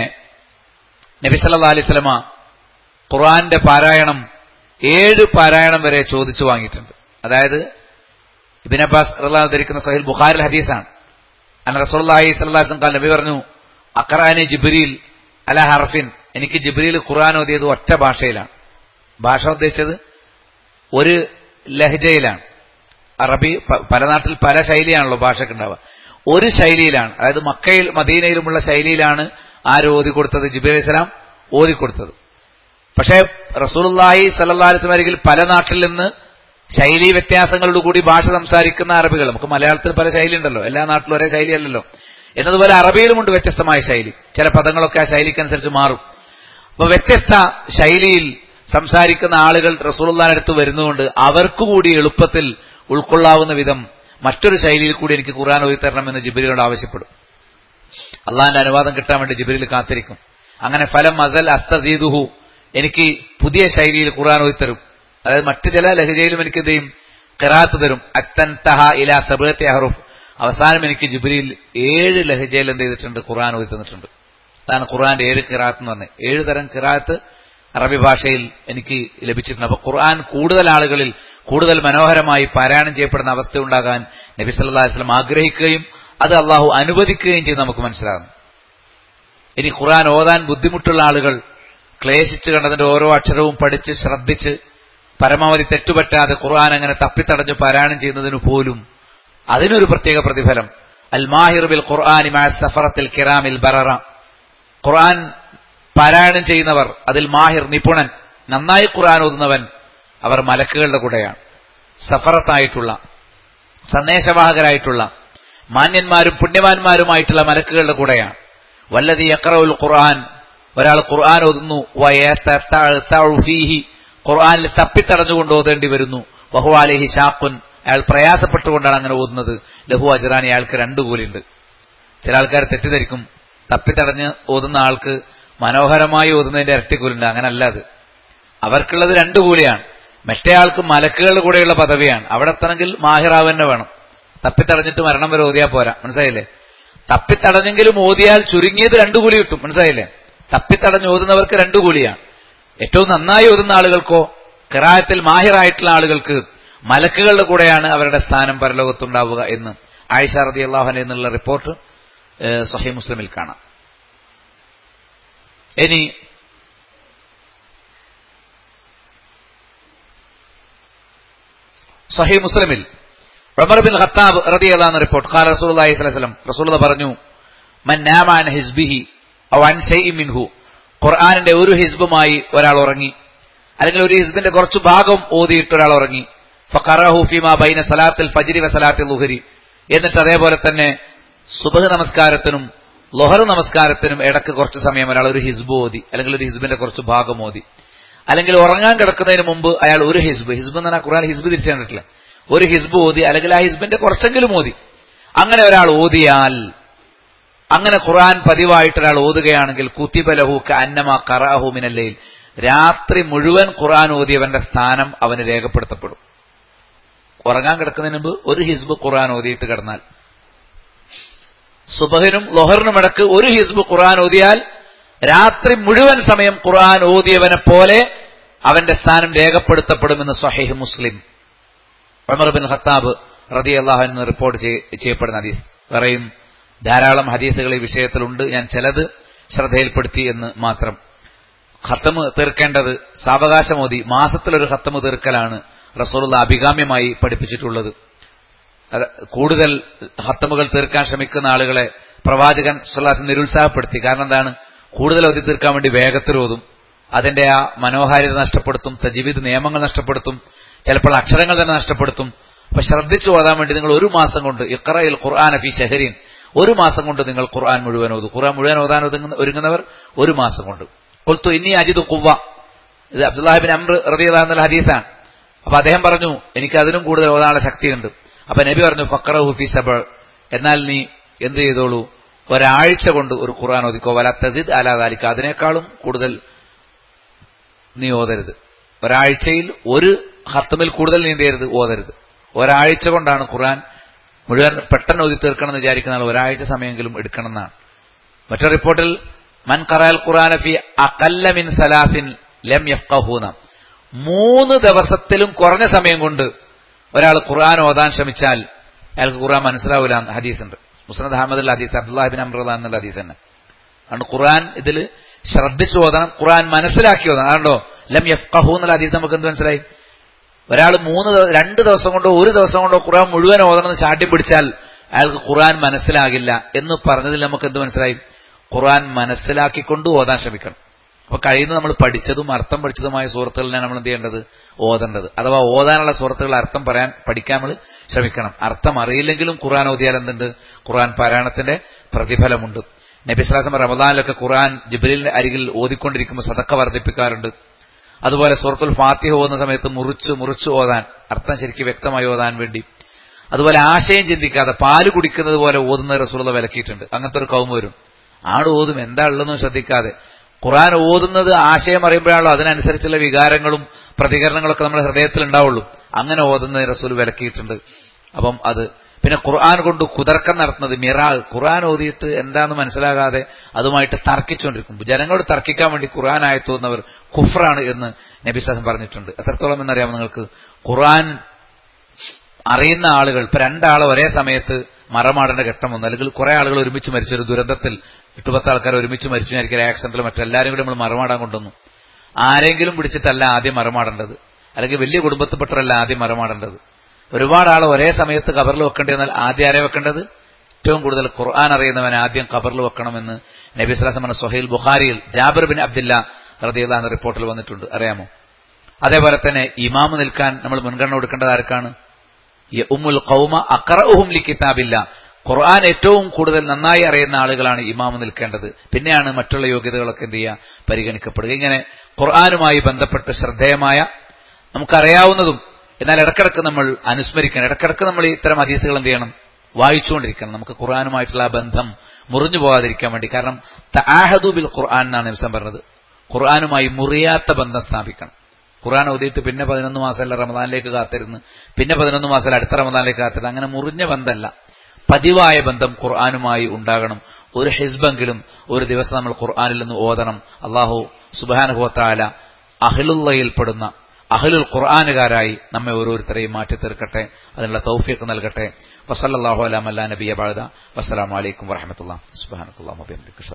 നബി സല്ലാ അലൈഹി സ്വലമ ഖുർആന്റെ പാരായണം ഏഴ് പാരായണം വരെ ചോദിച്ചു വാങ്ങിയിട്ടുണ്ട് അതായത് ഇബിൻ അബ്ബാസ് റഹ്ലാൻ ധരിക്കുന്ന സഹിൽ ബുഖാരിൽ ഹദീസാണ് അല്ല റസൂള്ളി സ്വല്ലാസം കാൽ നബി പറഞ്ഞു അക്രാനി ജിബ്രീൽ അല ഹർഫിൻ എനിക്ക് ജിബ്രീൽ ഖുർആൻ ഓതിയത് ഒറ്റ ഭാഷയിലാണ് ഭാഷ ഉദ്ദേശിച്ചത് ഒരു ലഹജയിലാണ് അറബി പല നാട്ടിൽ പല ശൈലിയാണല്ലോ ഭാഷയ്ക്ക് ഉണ്ടാവുക ഒരു ശൈലിയിലാണ് അതായത് മക്കയിൽ മദീനയിലുമുള്ള ശൈലിയിലാണ് ആര് ഓതിക്കൊടുത്തത് ജിബിർ അലൈഹിസ്ലാം ഓതിക്കൊടുത്തത് പക്ഷേ റസൂലുള്ളാഹി സല്ലല്ലാഹു അലൈഹി വസല്ലം പല നാട്ടിൽ നിന്ന് ശൈലി വ്യത്യാസങ്ങളോടുകൂടി ഭാഷ സംസാരിക്കുന്ന അറബികൾ നമുക്ക് മലയാളത്തിൽ പല ശൈലി ഉണ്ടല്ലോ എല്ലാ നാട്ടിലും ഒരേ ശൈലിയല്ലല്ലോ എന്നതുപോലെ അറബിയിലുമുണ്ട് വ്യത്യസ്തമായ ശൈലി ചില പദങ്ങളൊക്കെ ആ ശൈലിക്കനുസരിച്ച് മാറും അപ്പൊ വ്യത്യസ്ത ശൈലിയിൽ സംസാരിക്കുന്ന ആളുകൾ റസൂലുള്ളാഹിന്റെ അടുത്ത് വരുന്നതുകൊണ്ട് അവർക്ക് കൂടി എളുപ്പത്തിൽ ഉൾക്കൊള്ളാവുന്ന വിധം മറ്റൊരു ശൈലിയിൽ കൂടി എനിക്ക് ഖുർആൻ ഓതിത്തരണമെന്ന് ജിബിരിയോട് ആവശ്യപ്പെടും അള്ളാഹിന്റെ അനുവാദം കിട്ടാൻ വേണ്ടി ജിബിരിൽ കാത്തിരിക്കും അങ്ങനെ ഫലം അസൽ അസ്തീദുഹു എനിക്ക് പുതിയ ശൈലിയിൽ ഖുർആൻ ഓതിത്തരും അതായത് മറ്റു ചില ലഹജയിലും എനിക്ക് എന്ത് ചെയ്യും ഖിറാത്ത് തരും അത്തൻ തഹ ഇല സബത്തെ അഹറുഫ് അവസാനം എനിക്ക് ജിബ്രിയിൽ ഏഴ് ലഹജയിൽ എന്ത് ചെയ്തിട്ടുണ്ട് ഖുർആൻ ഓതി തന്നിട്ടുണ്ട് അതാണ് ഖുർആന്റെ ഏഴ് ഖിറാത്ത് എന്ന് പറഞ്ഞത് ഏഴ് തരം ഖിറാത്ത് അറബി ഭാഷയിൽ എനിക്ക് ലഭിച്ചിട്ടുണ്ട് അപ്പൊ ഖുർആൻ കൂടുതൽ ആളുകളിൽ കൂടുതൽ മനോഹരമായി പാരായണം ചെയ്യപ്പെടുന്ന അവസ്ഥ ഉണ്ടാകാൻ നബി സല്ലല്ലാഹു അലൈഹി വസല്ലം ആഗ്രഹിക്കുകയും അത് അള്ളാഹു അനുവദിക്കുകയും ചെയ്ത് നമുക്ക് മനസ്സിലാകുന്നു ഇനി ഖുർആൻ ഓതാൻ ബുദ്ധിമുട്ടുള്ള ആളുകൾ ക്ലേശിച്ച് കണ്ടതിന്റെ ഓരോ അക്ഷരവും പഠിച്ച് ശ്രദ്ധിച്ച് പരമാവധി തെറ്റുപറ്റാതെ ഖുർആൻ അങ്ങനെ തപ്പിത്തടഞ്ഞ് പാരായണം ചെയ്യുന്നതിന് പോലും അതിനൊരു പ്രത്യേക പ്രതിഫലം അൽ മാഹിർ ബിൽ ഖുർആാനി സഫറത്തിൽ കിറാമിൽ ബററ ഖുർആൻ പാരായണം ചെയ്യുന്നവർ അതിൽ മാഹിർ നിപുണൻ നന്നായി ഖുർആൻ ഓതുന്നവൻ അവർ മലക്കുകളുടെ കൂടെയാണ് സഫറത്തായിട്ടുള്ള സന്ദേശവാഹകരായിട്ടുള്ള മാന്യന്മാരും പുണ്യവാന്മാരുമായിട്ടുള്ള മലക്കുകളുടെ കൂടെയാണ് വല്ലതി യക്രഉൽ ഖുർആൻ ഒരാൾ ഖുർആൻ ഓതുന്നു ഫീഹി ഖുർആനിൽ തപ്പിത്തടഞ്ഞുകൊണ്ട് ഓതേണ്ടി വരുന്നു ബഹു അലഹി ഷാഖുൻ അയാൾ പ്രയാസപ്പെട്ടുകൊണ്ടാണ് അങ്ങനെ ഓതുന്നത് ലഹു അജറാനി അയാൾക്ക് രണ്ടു കൂലിയുണ്ട് ചില ആൾക്കാർ തെറ്റിദ്ധരിക്കും തപ്പിത്തടഞ്ഞ് ഓതുന്ന ആൾക്ക് മനോഹരമായി ഓതുന്നതിന്റെ ഇരട്ടിക്കൂലുണ്ട് അങ്ങനല്ല അത് അവർക്കുള്ളത് രണ്ടു കൂലിയാണ് മറ്റേ ആൾക്ക് മലക്കുകളുടെ കൂടെയുള്ള പദവിയാണ് അവിടെ എത്തണമെങ്കിൽ മാഹിറാവ് തന്നെ വേണം തപ്പിത്തടഞ്ഞിട്ട് മരണം വരെ ഓതിയാൽ പോരാ മനസ്സിലായില്ലേ തപ്പിത്തടഞ്ഞെങ്കിലും ഓതിയാൽ ചുരുങ്ങിയത് രണ്ടു കൂലി കിട്ടും മനസ്സിലായില്ലേ തപ്പിത്തടഞ്ഞ് ഓതുന്നവർക്ക് രണ്ടു കൂലിയാണ് ഏറ്റവും നന്നായി ഓതുന്ന ആളുകൾക്കോ കിറായത്തിൽ മാഹിറായിട്ടുള്ള ആളുകൾക്ക് മലക്കുകളുടെ കൂടെയാണ് അവരുടെ സ്ഥാനം പരലോകത്തുണ്ടാവുക എന്ന് ആയിഷ റതി അള്ളാഹുന എന്നുള്ള റിപ്പോർട്ട് സഹി മുസ്ലിമിൽ കാണാം ഇനി സഹി മുസ്ലിമിൽ ഉമർ ബിൻ ഖത്താബ് റതി അള്ളാഹ് റിപ്പോർട്ട് ഖാൽ റസൂൽ അലൈഹി സ്വലം റസൂൽ പറഞ്ഞു മൻ നാമാൻ ഹിസ്ബിഹി ഔ അൻ ഷൈഇ മിൻഹു ഖുർആാനിന്റെ ഒരു ഹിസ്ബുമായി ഒരാൾ ഉറങ്ങി അല്ലെങ്കിൽ ഒരു ഹിസ്ബിന്റെ കുറച്ചു ഭാഗം ഓതിയിട്ട് ഒരാൾ ഉറങ്ങി ഫഖറഹു ഫീമാ ബൈന സലാത്തിൽ ഫജ്രി വ സലാത്തിൽ ലുഹരി എന്നിട്ട് അതേപോലെ തന്നെ സുബഹ് നമസ്കാരത്തിനും ലൊഹർ നമസ്കാരത്തിനും ഇടക്ക് കുറച്ച് സമയം ഒരാൾ ഒരു ഹിസ്ബ് ഓതി അല്ലെങ്കിൽ ഒരു ഹിസ്ബിന്റെ കുറച്ച് ഭാഗം ഓതി അല്ലെങ്കിൽ ഉറങ്ങാൻ കിടക്കുന്നതിന് മുമ്പ് അയാൾ ഒരു ഹിസ്ബ് ഹിസ്ബ് എന്ന് പറഞ്ഞാൽ ഖുർആൻ ഹിസ്ബ് തിരിച്ചു കണ്ടിട്ടില്ല ഒരു ഹിസ്ബ് ഓതി അല്ലെങ്കിൽ ആ ഹിസ്ബിന്റെ കുറച്ചെങ്കിലും ഓതി അങ്ങനെ ഒരാൾ ഓതിയാൽ അങ്ങനെ ഖുർആൻ പതിവായിട്ട് ഒരാൾ ഓതുകയാണെങ്കിൽ കുത്തിബലഹൂക്ക് അന്നമ കറാഹു മിനല്ലയിൽ രാത്രി മുഴുവൻ ഖുർആൻ ഓതിയവന്റെ സ്ഥാനം അവന് രേഖപ്പെടുത്തപ്പെടും ഉറങ്ങാൻ കിടക്കുന്നതിന് മുമ്പ് ഒരു ഹിസ്ബ് ഖുർആൻ ഓതിയിട്ട് കിടന്നാൽ സുബഹിനും ലൊഹറിനും ഇടക്ക് ഒരു ഹിസ്ബ് ഖുർആൻ ഓതിയാൽ രാത്രി മുഴുവൻ സമയം ഖുർആൻ ഓതിയവനെ പോലെ അവന്റെ സ്ഥാനം രേഖപ്പെടുത്തപ്പെടുമെന്ന് സഹീഹ് മുസ്ലിം ഉമർ ബിൻ ഖത്താബ് റതി അള്ളാഹു റിപ്പോർട്ട് ചെയ്യപ്പെടുന്ന ഹദീസ് പറയും ധാരാളം ഹദീസുകൾ ഈ വിഷയത്തിലുണ്ട് ഞാൻ ചിലത് ശ്രദ്ധയിൽപ്പെടുത്തി എന്ന് മാത്രം ഖത്തമ് തീർക്കേണ്ടത് സാവകാശമോദി മാസത്തിലൊരു ഖത്തമ് തീർക്കലാണ് റസൂലുള്ള അഭികാമ്യമായി പഠിപ്പിച്ചിട്ടുള്ളത് അത് കൂടുതൽ ഹത്തമുകൾ തീർക്കാൻ ശ്രമിക്കുന്ന ആളുകളെ പ്രവാചകൻ സുല്ലാസ് നിരുത്സാഹപ്പെടുത്തി കാരണം എന്താണ് കൂടുതൽ ഓതി തീർക്കാൻ വേണ്ടി വേഗത്തിൽ ഓതും അതിന്റെ ആ മനോഹാരിത നഷ്ടപ്പെടുത്തും തജീവിദ് നിയമങ്ങൾ നഷ്ടപ്പെടുത്തും ചിലപ്പോൾ അക്ഷരങ്ങൾ തന്നെ നഷ്ടപ്പെടുത്തും അപ്പൊ ശ്രദ്ധിച്ചു ഓതാൻ വേണ്ടി നിങ്ങൾ ഒരു മാസം കൊണ്ട് ഇഖറയിൽ ഖുർആൻ ഫി ഷഹരീൻ ഒരു മാസം കൊണ്ട് നിങ്ങൾ ഖുർആൻ മുഴുവൻ ഓതും ഖുർആൻ മുഴുവൻ ഓതാൻ ഒതുങ്ങുന്ന ഒരുങ്ങുന്നവർ ഒരു മാസം കൊണ്ട് കൊൽത്തു ഇനി അജിദ് കുവ്വ ഇത് അബ്ദുല്ലാഹിബിൻ അമ്ര റബിയുള്ള ഹദീസാണ് അപ്പൊ അദ്ദേഹം പറഞ്ഞു എനിക്ക് അതിനും കൂടുതൽ ഓതാനുള്ള ശക്തിയുണ്ട് അപ്പൊ നബി പറഞ്ഞു ഫക്ര ഹുഫി സബൾ എന്നാൽ നീ എന്ത് ചെയ്തോളൂ ഒരാഴ്ച കൊണ്ട് ഒരു ഖുർആൻ ഓദിക്കോ വല തസിദ് അലാദാലിക്ക അതിനേക്കാളും കൂടുതൽ നീ ഓതരുത് ഒരാഴ്ചയിൽ ഒരു ഹത്തമിൽ കൂടുതൽ നീ എന്ത് ചെയ്യരുത് ഓതരുത് ഒരാഴ്ച കൊണ്ടാണ് ഖുർആൻ മുഴുവൻ പെട്ടെന്ന് ഓതി തീർക്കണം എന്ന് വിചാരിക്കുന്ന ആൾ ഒരാഴ്ച സമയമെങ്കിലും എടുക്കണം എന്നാണ് മറ്റൊരു റിപ്പോർട്ടിൽ മൻ ഖറാൽ ഖുർആന ഫി അഖല്ല മിൻ സലാസിൻ ലം യഫ്ഖഹൂന മൂന്ന് ദിവസത്തിലും കുറഞ്ഞ സമയം കൊണ്ട് ഒരാൾ ഖുർആൻ ഓതാൻ ശ്രമിച്ചാൽ അയാൾക്ക് ഖുർആൻ മനസ്സിലാവില്ല എന്ന് ഹദീസുണ്ട് മുസ്നദ് അഹമ്മദ് ഹദീസ് അബ്ദുല്ലാഹിബിൻ അമ്രുദ എന്നുള്ള ഹദീസ് തന്നെ അതുകൊണ്ട് ഖുർആൻ ഇതിൽ ശ്രദ്ധിച്ചു ഓതണം ഖുർആൻ മനസ്സിലാക്കി ഓതണം അതുകൊണ്ടോ ലം യഫ്ഖഹു എന്നുള്ള ഹദീസ് നമുക്ക് എന്ത് മനസ്സിലായി ഒരാൾ മൂന്ന് ദിവ- രണ്ട് ദിവസം കൊണ്ടോ ഒരു ദിവസം കൊണ്ടോ ഖുർആൻ മുഴുവൻ ഓതണമെന്ന് ചാട്ടി പിടിച്ചാൽ അയാൾക്ക് ഖുർആൻ മനസ്സിലാകില്ല എന്ന് പറഞ്ഞതിൽ നമുക്ക് എന്ത് മനസ്സിലായി ഖുർആൻ മനസ്സിലാക്കിക്കൊണ്ട് ഓതാൻ ശ്രമിക്കണം അപ്പൊ കഴിയുന്ന നമ്മൾ പഠിച്ചതും അർത്ഥം പഠിച്ചതുമായ സുഹൃത്തുക്കളിനെ നമ്മൾ എന്ത് ചെയ്യേണ്ടത് ഓതേണ്ടത് അഥവാ ഓതാനുള്ള സുഹൃത്തുക്കൾ അർത്ഥം പറയാൻ പഠിക്കാൻ നമ്മൾ ശ്രമിക്കണം അർത്ഥം അറിയില്ലെങ്കിലും ഖുർആൻ ഓതിയാൽ എന്തുണ്ട് ഖുർആൻ പാരായണത്തിന്റെ പ്രതിഫലമുണ്ട് നബിസ്ലാസം റമദാനിലൊക്കെ ഖുർആൻ ജിബ്രീലിന്റെ അരികിൽ ഓതിക്കൊണ്ടിരിക്കുമ്പോൾ സതക്ക വർദ്ധിപ്പിക്കാറുണ്ട് അതുപോലെ സൂറത്തുൽ ഫാത്തിഹ ഓതുന്ന സമയത്ത് മുറിച്ച് മുറിച്ച് ഓതാൻ അർത്ഥം ശരിക്കും വ്യക്തമായി ഓതാൻ വേണ്ടി അതുപോലെ ആശയം ചിന്തിക്കാതെ പാല് കുടിക്കുന്നത് പോലെ ഓതുന്ന റസൂളത വിലക്കിയിട്ടുണ്ട് അങ്ങനത്തെ ഒരു കൗമ വരും ആട് ഓതും എന്താ ഉള്ളതെന്നും ശ്രദ്ധിക്കാതെ ഖുർആൻ ഓതുന്നത് ആശയം അറിയുമ്പോഴാണല്ലോ അതിനനുസരിച്ചുള്ള വികാരങ്ങളും പ്രതികരണങ്ങളൊക്കെ നമ്മുടെ ഹൃദയത്തിൽ ഉണ്ടാവുള്ളൂ അങ്ങനെ ഓതുന്നത് റസൂൽ വിലക്കിയിട്ടുണ്ട് അപ്പം അത് പിന്നെ ഖുർആൻ കൊണ്ട് കുതർക്കം നടത്തുന്നത് മിറാ ഖുർആൻ ഓതിയിട്ട് എന്താന്ന് മനസ്സിലാകാതെ അതുമായിട്ട് തർക്കിച്ചുകൊണ്ടിരിക്കും ജനങ്ങളോട് തർക്കിക്കാൻ വേണ്ടി ഖുർആൻ ആയത്തോന്നവർ കുഫറാണ് എന്ന് നബിസാസം പറഞ്ഞിട്ടുണ്ട് എത്രത്തോളം എന്നറിയാമോ നിങ്ങൾക്ക് ഖുർആൻ അറിയുന്ന ആളുകൾ ഇപ്പൊ രണ്ടാൾ ഒരേ സമയത്ത് മറമാടേണ്ട ഘട്ടം വന്നു അല്ലെങ്കിൽ കുറെ ആളുകൾ ഒരുമിച്ച് മരിച്ചു ഒരു ദുരന്തത്തിൽ എട്ടുപത്ത് ആൾക്കാർ ഒരുമിച്ച് മരിച്ചു ആയിരിക്കും ആക്സിഡന്റിൽ മറ്റെല്ലാവരും കൂടി നമ്മൾ മറമാടാൻ കൊണ്ടുവന്നു ആരെങ്കിലും പിടിച്ചിട്ടല്ല ആദ്യം മറമാടേണ്ടത് അല്ലെങ്കിൽ വലിയ കുടുംബത്തിൽപ്പെട്ടവരല്ല ആദ്യം മറമാടേണ്ടത് ഒരുപാട് ആൾ ഒരേ സമയത്ത് കബറിൽ വെക്കേണ്ടതെന്നാൽ ആദ്യം ആരെ വെക്കേണ്ടത് ഏറ്റവും കൂടുതൽ ഖുർആൻ അറിയുന്നവൻ ആദ്യം കബറിൽ വെക്കണമെന്ന് നബി സ്വലാസം പറഞ്ഞ സൊഹൈൽ ബുഖാരിയിൽ ജാബിർ ബിൻ അബ്ദില്ല റദിയുള്ള എന്ന റിപ്പോർട്ടിൽ വന്നിട്ടുണ്ട് അറിയാമോ അതേപോലെ തന്നെ ഇമാമ് നിൽക്കാൻ നമ്മൾ മുൻഗണന കൊടുക്കേണ്ടത് ആർക്കാണ് ഈ ഉമ്മുൽ ഖൗമ അഖറഉഹും ലി കിതാബില്ല ഖുർആൻ ഏറ്റവും കൂടുതൽ നന്നായി അറിയുന്ന ആളുകളാണ് ഇമാമ് നിൽക്കേണ്ടത് പിന്നെയാണ് മറ്റുള്ള യോഗ്യതകളൊക്കെ എന്ത് ചെയ്യുക പരിഗണിക്കപ്പെടുക ഇങ്ങനെ ഖുർആനുമായി ബന്ധപ്പെട്ട് ശ്രദ്ധേയമായ നമുക്കറിയാവുന്നതും എന്നാൽ ഇടക്കിടക്ക് നമ്മൾ അനുസ്മരിക്കണം ഇടക്കിടക്ക് നമ്മൾ ഇത്തരം ഹദീസുകൾ എന്ത് ചെയ്യണം വായിച്ചുകൊണ്ടിരിക്കണം നമുക്ക് ഖുർആനുമായിട്ടുള്ള ആ ബന്ധം മുറിഞ്ഞു പോകാതിരിക്കാൻ വേണ്ടി കാരണം തആഹദു ബിൽ ഖുർആൻ എന്നാണ് നിമിഷം പറഞ്ഞത് ഖുർആനുമായി മുറിയാത്ത ബന്ധം സ്ഥാപിക്കണം ഖുർആൻ ഓതിയിട്ട് പിന്നെ പതിനൊന്ന് മാസമല്ല റമദാനിലേക്ക് കാത്തിരുന്ന് പിന്നെ പതിനൊന്ന് മാസം അടുത്ത റമദാനിലേക്ക് കാത്തിരുന്ന് അങ്ങനെ മുറിഞ്ഞ ബന്ധമല്ല പതിവായ ബന്ധം ഖുർആനുമായി ഉണ്ടാകണം ഒരു ഹിസ്ബെങ്കിലും ഒരു ദിവസം നമ്മൾ ഖുർആനിൽ നിന്ന് ഓതണം അള്ളാഹു സുബാനുഭവത്താല അഹ്ലുള്ളയിൽപ്പെടുന്ന അഹ്ലുൽ ഖുർആനുകാരായി നമ്മെ ഓരോരുത്തരെയും മാറ്റി തീർക്കട്ടെ അതിനുള്ള തൗഫീഖ് നൽകട്ടെ വസല്ലാഹു അലാം അല്ലാ നബിയ ബാഴുത വസ്സലാമലൈക്കും വറഹമത്തുള്ള സുബാനത്തുള്ള